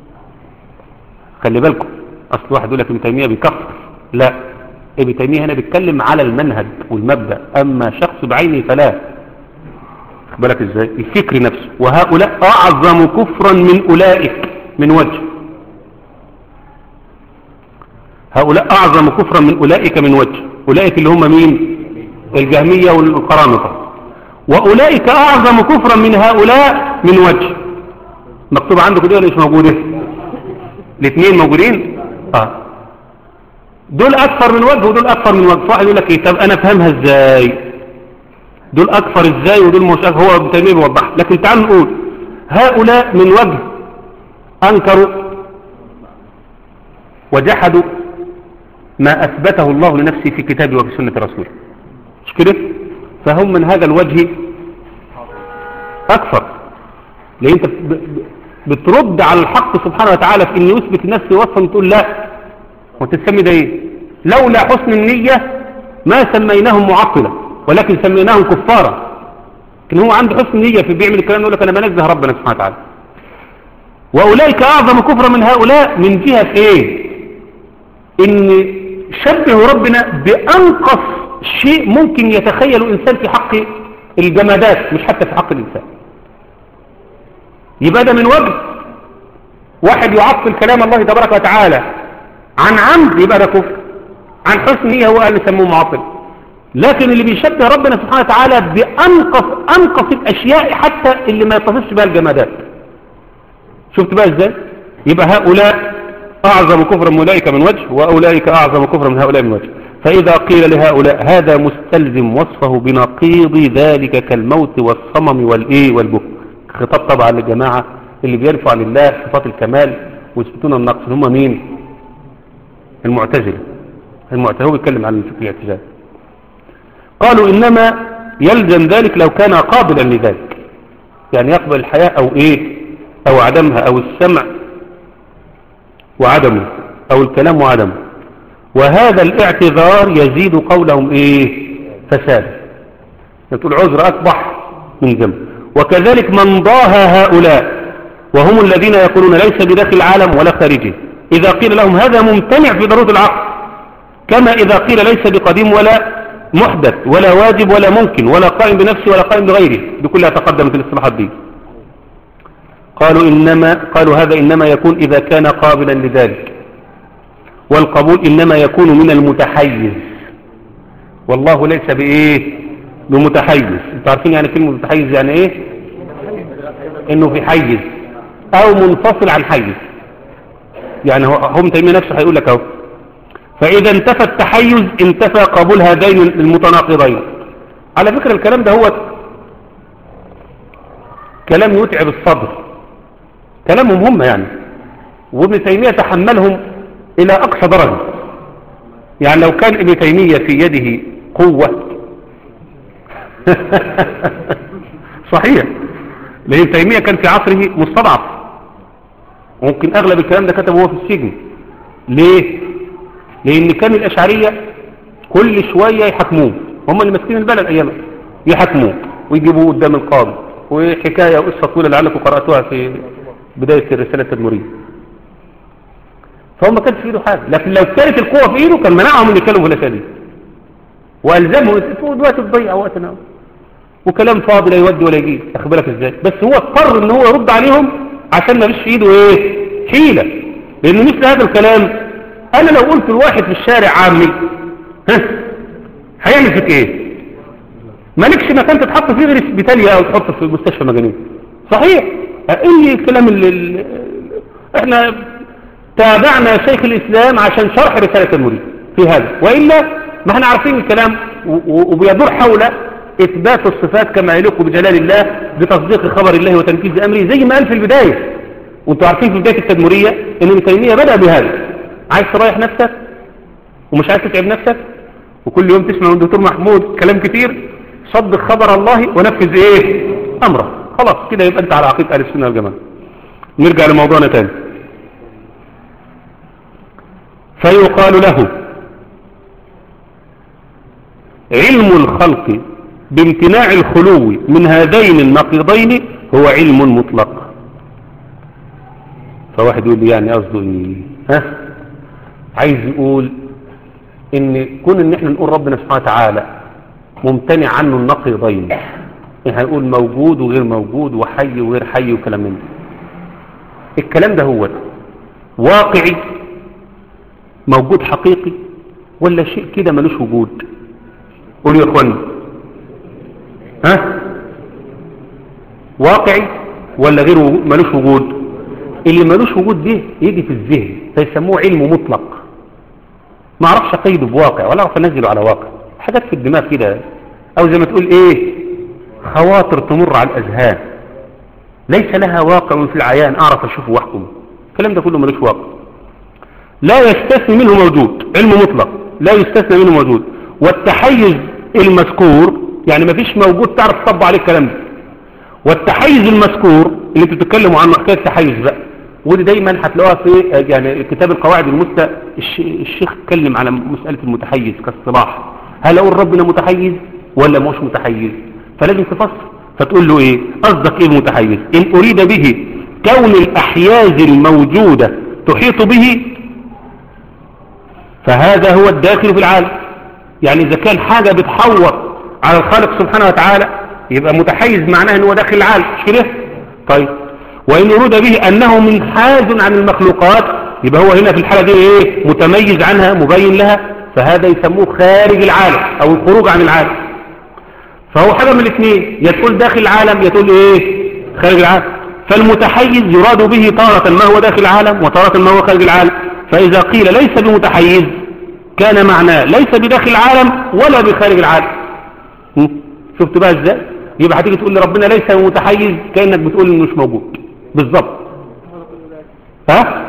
خلي بالكم أصل واحد يقول لك ابن تيمية بيكفر لا ابن تيمية هنا بيتكلم على المنهج والمبدأ أما شخص بعينه فلا خد بالك ازاي الفكر نفسه وهؤلاء أعظم كفرا من أولئك من وجه هؤلاء أعظم كفرا من أولئك من وجه أولئك اللي هم مين الجهمية والقرامطة وأولئك أعظم كفرا من هؤلاء من وجه مكتوب عندكم دي ولا مش موجودة الاثنين موجودين اه دول أكثر من وجه ودول أكثر من وجه واحد يقول لك ايه طب أنا أفهمها ازاي دول أكثر ازاي ودول مش أكثر هو ابن تيمية بيوضح لكن تعالوا نقول هؤلاء من وجه أنكروا وجحدوا ما أثبته الله لنفسه في كتابه وفي سنة رسوله مش كده فهم من هذا الوجه أكثر لأن أنت ب- ب- بترد على الحق سبحانه وتعالى في أن يثبت نفسه وصفا تقول لا وتسمي ده إيه لولا حسن النية ما سميناهم معطلة ولكن سميناهم كفارا لكن هو عنده حسن نية في بيعمل الكلام يقول لك أنا بنزه ربنا سبحانه وتعالى وأولئك أعظم كفرا من هؤلاء من جهة إيه إن شبهوا ربنا بأنقص شيء ممكن يتخيل إنسان في حق الجمادات مش حتى في حق الإنسان يبقى ده من وجه واحد يعطل كلام الله تبارك وتعالى عن عمد يبقى ده كفر عن حسن نية هو قال يسموه معطل لكن اللي بيشبه ربنا سبحانه وتعالى بأنقص أنقص الأشياء حتى اللي ما يتصفش بها الجمادات شفت بقى ازاي يبقى هؤلاء أعظم كفرا من أولئك من وجه وأولئك أعظم كفرا من هؤلاء من وجه فإذا قيل لهؤلاء هذا مستلزم وصفه بنقيض ذلك كالموت والصمم والإيه والبكم خطاب طبعا للجماعة اللي بيرفع لله صفات الكمال ويثبتون النقص هم مين المعتزلة المعتزلة هو بيتكلم عن فكر الاعتزال قالوا إنما يلزم ذلك لو كان قابلا لذلك يعني يقبل الحياة أو إيه أو عدمها أو السمع وعدمه أو الكلام وعدمه وهذا الاعتذار يزيد قولهم إيه فساد تقول عذر أكبح من ذنب وكذلك من ضاهى هؤلاء وهم الذين يقولون ليس بداخل العالم ولا خارجه إذا قيل لهم هذا ممتنع في ضرورة العقل كما إذا قيل ليس بقديم ولا محدث ولا واجب ولا ممكن ولا قائم بنفسه ولا قائم بغيره بكلها تقدمت الاصطلاحات دي قالوا إنما قالوا هذا إنما يكون إذا كان قابلا لذلك والقبول إنما يكون من المتحيز والله ليس بإيه بمتحيز انتوا عارفين يعني كلمة متحيز يعني إيه إنه في حيز أو منفصل عن حيز يعني هو هم تيمية نفسه هيقول لك أهو فإذا انتفى التحيز انتفى قبول هذين المتناقضين على فكرة الكلام ده هو كلام يتعب الصدر كلامهم هم يعني وابن تيمية تحملهم إلى أقصى درجة يعني لو كان ابن تيمية في يده قوة صحيح لأن ابن تيمية كان في عصره مستضعف ممكن أغلب الكلام ده كتبه هو في السجن ليه؟ لأن كان الأشعرية كل شوية يحكموه هم اللي ماسكين البلد أيامها يحكموه ويجيبوه قدام القاضي وحكاية وقصة طويلة لعلكم قرأتوها في بداية الرسالة التدمرية فهو ما كانش في ايده حاجة لكن لو كانت القوة في ايده كان منعهم من يتكلموا في الأسئلة دي وألزمهم انتوا دلوقتي تضيع وقتنا وكلام فاضي لا يودي ولا يجيب اخد بالك ازاي بس هو اضطر ان هو يرد عليهم عشان ما فيش في ايده ايه حيلة لأن مثل هذا الكلام أنا لو قلت الواحد في الشارع عامي ها هيعمل فيك ايه مالكش مكان تتحط فيه غير بتالية او تحط في مستشفى مجانين صحيح ايه الكلام اللي, اللي احنا تابعنا شيخ الاسلام عشان شرح رسالة المريد في هذا وإلا ما احنا عارفين الكلام وبيدور حول اثبات الصفات كما يليق بجلال الله بتصديق خبر الله وتنفيذ امره زي ما قال في البداية وانتوا عارفين في بداية التدمرية ان ابن تيمية بدأ بهذا عايز تريح نفسك ومش عايز تتعب نفسك وكل يوم تسمع من الدكتور محمود كلام كتير صدق خبر الله ونفذ ايه امره خلاص كده يبقى انت على عقيدة اهل السنة والجماعة نرجع لموضوعنا تاني فيقال له علم الخلق بامتناع الخلو من هذين النقيضين هو علم مطلق فواحد يقول لي يعني قصده ايه ها عايز يقول ان كون ان احنا نقول ربنا سبحانه وتعالى ممتنع عنه النقيضين يعني هنقول موجود وغير موجود وحي وغير حي وكلام من ده الكلام ده هو واقعي موجود حقيقي ولا شيء كده ملوش وجود قولوا يا اخوانا ها واقعي ولا غير وجود- ملوش وجود اللي ملوش وجود ده يجي في الذهن فيسموه علم مطلق ما اعرفش اقيده بواقع ولا اعرف انزله على واقع حاجات في الدماغ كده او زي ما تقول ايه خواطر تمر على الاذهان ليس لها واقع في العيان اعرف اشوفه واحكم الكلام ده كله ملوش واقع لا يستثني منه موجود علم مطلق لا يستثنى منه موجود والتحيز المذكور يعني ما فيش موجود تعرف تطبق عليه الكلام ده والتحيز المذكور اللي انتوا بتتكلموا عنه حكايه التحيز بقى ودي دايما هتلاقوها في يعني كتاب القواعد المثلى الش- الشيخ اتكلم على مساله المتحيز كاصطلاح هل اقول ربنا متحيز ولا مش متحيز فلازم تفسر فتقول له ايه قصدك ايه المتحيز ان اريد به كون الاحياز الموجوده تحيط به فهذا هو الداخل في العالم يعني إذا كان حاجة بتحور على الخالق سبحانه وتعالى يبقى متحيز معناه أنه داخل العالم مش كده؟ طيب وإن أريد به أنه منحاز عن المخلوقات يبقى هو هنا في الحالة دي إيه؟ متميز عنها مبين لها فهذا يسموه خارج العالم أو الخروج عن العالم فهو حاجة من الاثنين يا تقول داخل العالم يا تقول إيه؟ خارج العالم فالمتحيز يراد به تارة ما هو داخل العالم وتارة ما هو خارج العالم فإذا قيل ليس بمتحيز كان معناه ليس بداخل العالم ولا بخارج العالم م? شفت بقى ازاي يبقى هتيجي تقول لي ربنا ليس بمتحيز كأنك بتقول انه مش موجود بالظبط ها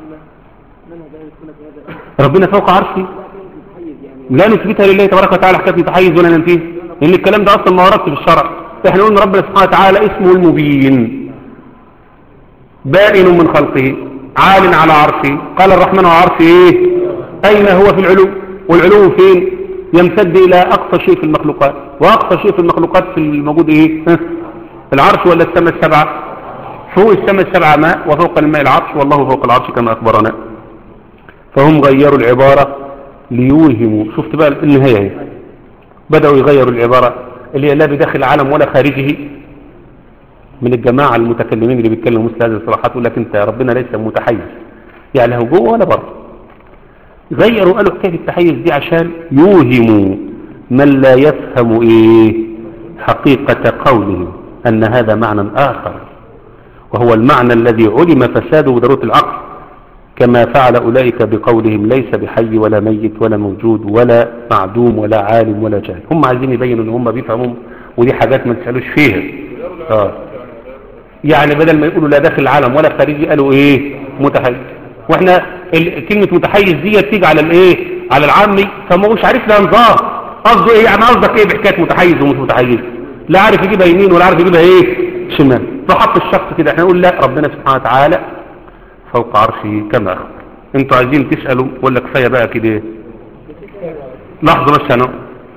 ربنا فوق عرشه لا نثبتها لله تبارك وتعالى حكايه متحيز ولا ننفيه لان الكلام ده اصلا ما وردش في الشرع احنا قلنا ربنا سبحانه وتعالى اسمه المبين بائن من خلقه عال على عرشه قال الرحمن على عرشه ايه اين هو في العلو والعلو فين يمتد الى اقصى شيء في المخلوقات واقصى شيء في المخلوقات في الموجود ايه ها؟ العرش ولا السماء السبعة فوق السماء السبعة ماء وفوق الماء العرش والله فوق العرش كما اخبرنا فهم غيروا العبارة ليوهموا شفت بقى النهاية اهي بدأوا يغيروا العبارة اللي هي لا بداخل العالم ولا خارجه من الجماعة المتكلمين اللي بيتكلموا مثل هذه الصراحات يقول لك انت ربنا ليس متحيز يعني له جوه ولا بره غيروا قالوا حكاية التحيز دي عشان يوهموا من لا يفهم ايه حقيقة قولهم ان هذا معنى اخر وهو المعنى الذي علم فساده بضرورة العقل كما فعل أولئك بقولهم ليس بحي ولا ميت ولا موجود ولا معدوم ولا عالم ولا جاهل هم عايزين يبينوا ان هم بيفهموا ودي حاجات ما تسألوش فيها آه. يعني بدل ما يقولوا لا داخل العالم ولا خارجي قالوا ايه متحيز واحنا ال- كلمة متحيز دي تيجي على الايه على العامي فما هوش عارف لها نظام قصده ايه يعني قصدك ايه بحكاية متحيز ومش متحيز لا عارف يجيبها يمين ولا عارف يجيبها ايه شمال فحط الشخص كده احنا نقول لا ربنا سبحانه وتعالى فوق عرشه كما أخبر انتوا عايزين تسألوا ولا كفاية بقى كده ايه؟ لحظة بس انا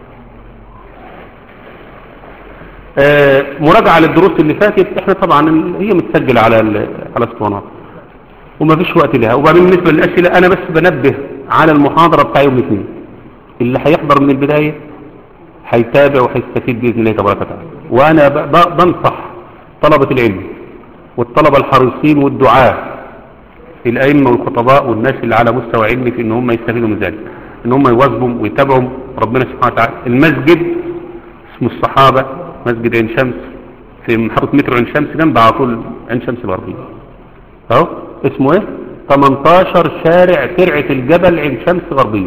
آه مراجعة للدروس اللي فاتت احنا طبعا هي متسجلة على ال- على اسطوانات وما فيش وقت لها وبعدين بالنسبة للأسئلة انا بس بنبه على المحاضرة بتاع يوم الاثنين اللي هيحضر من البداية هيتابع وهيستفيد بإذن الله تبارك وتعالى وانا ب- ب- بنصح طلبة العلم والطلبة الحريصين والدعاة الأئمة والخطباء والناس اللي على مستوى علمي في ان هم يستفيدوا من ذلك ان هم يواظبوا ويتابعوا ربنا سبحانه وتعالى المسجد اسمه الصحابة مسجد عين شمس في محطة مترو عين شمس جنب على طول عين شمس الغربية اهو اسمه ايه 18 شارع ترعة الجبل عين شمس غربية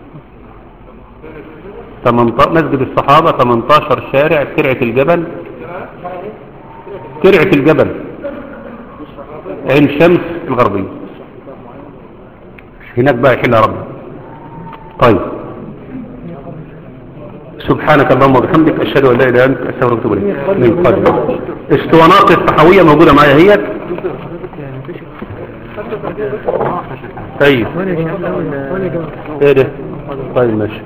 18 مسجد الصحابة 18 شارع ترعة الجبل ترعة الجبل عين شمس الغربية هناك بقى يحلها ربنا طيب سبحانك اللهم وبحمدك اشهد ان لا اله الا انت استغفرك واتوب اليك من قلبي اسطوانات الصحويه موجوده معايا هي طيب ايه ده طيب ماشي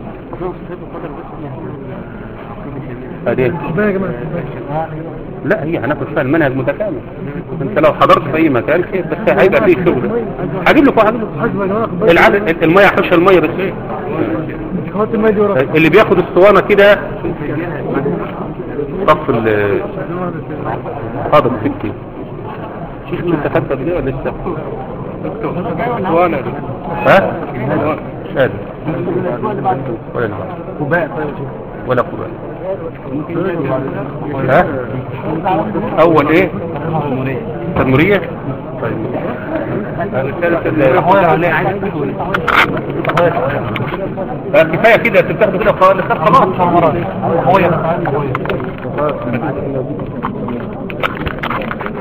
ادي لا هي هناخد فيها المنهج متكامل انت لو حضرت في اي مكان خير بس هيبقى فيه شغل هجيب لكم هجيب لكم العدد الميه حش الميه بس ايه اللي بياخد اسطوانه كده صف ال حاضر سكتي شيخ انت خدت قبل كده ولا لسه وانا ها مش قادر ولا نعم كوباء طيب ولا قرآن ها اول ايه تنمرية طيب لا كفاية كده تتاخدوا كده خلاص خلاص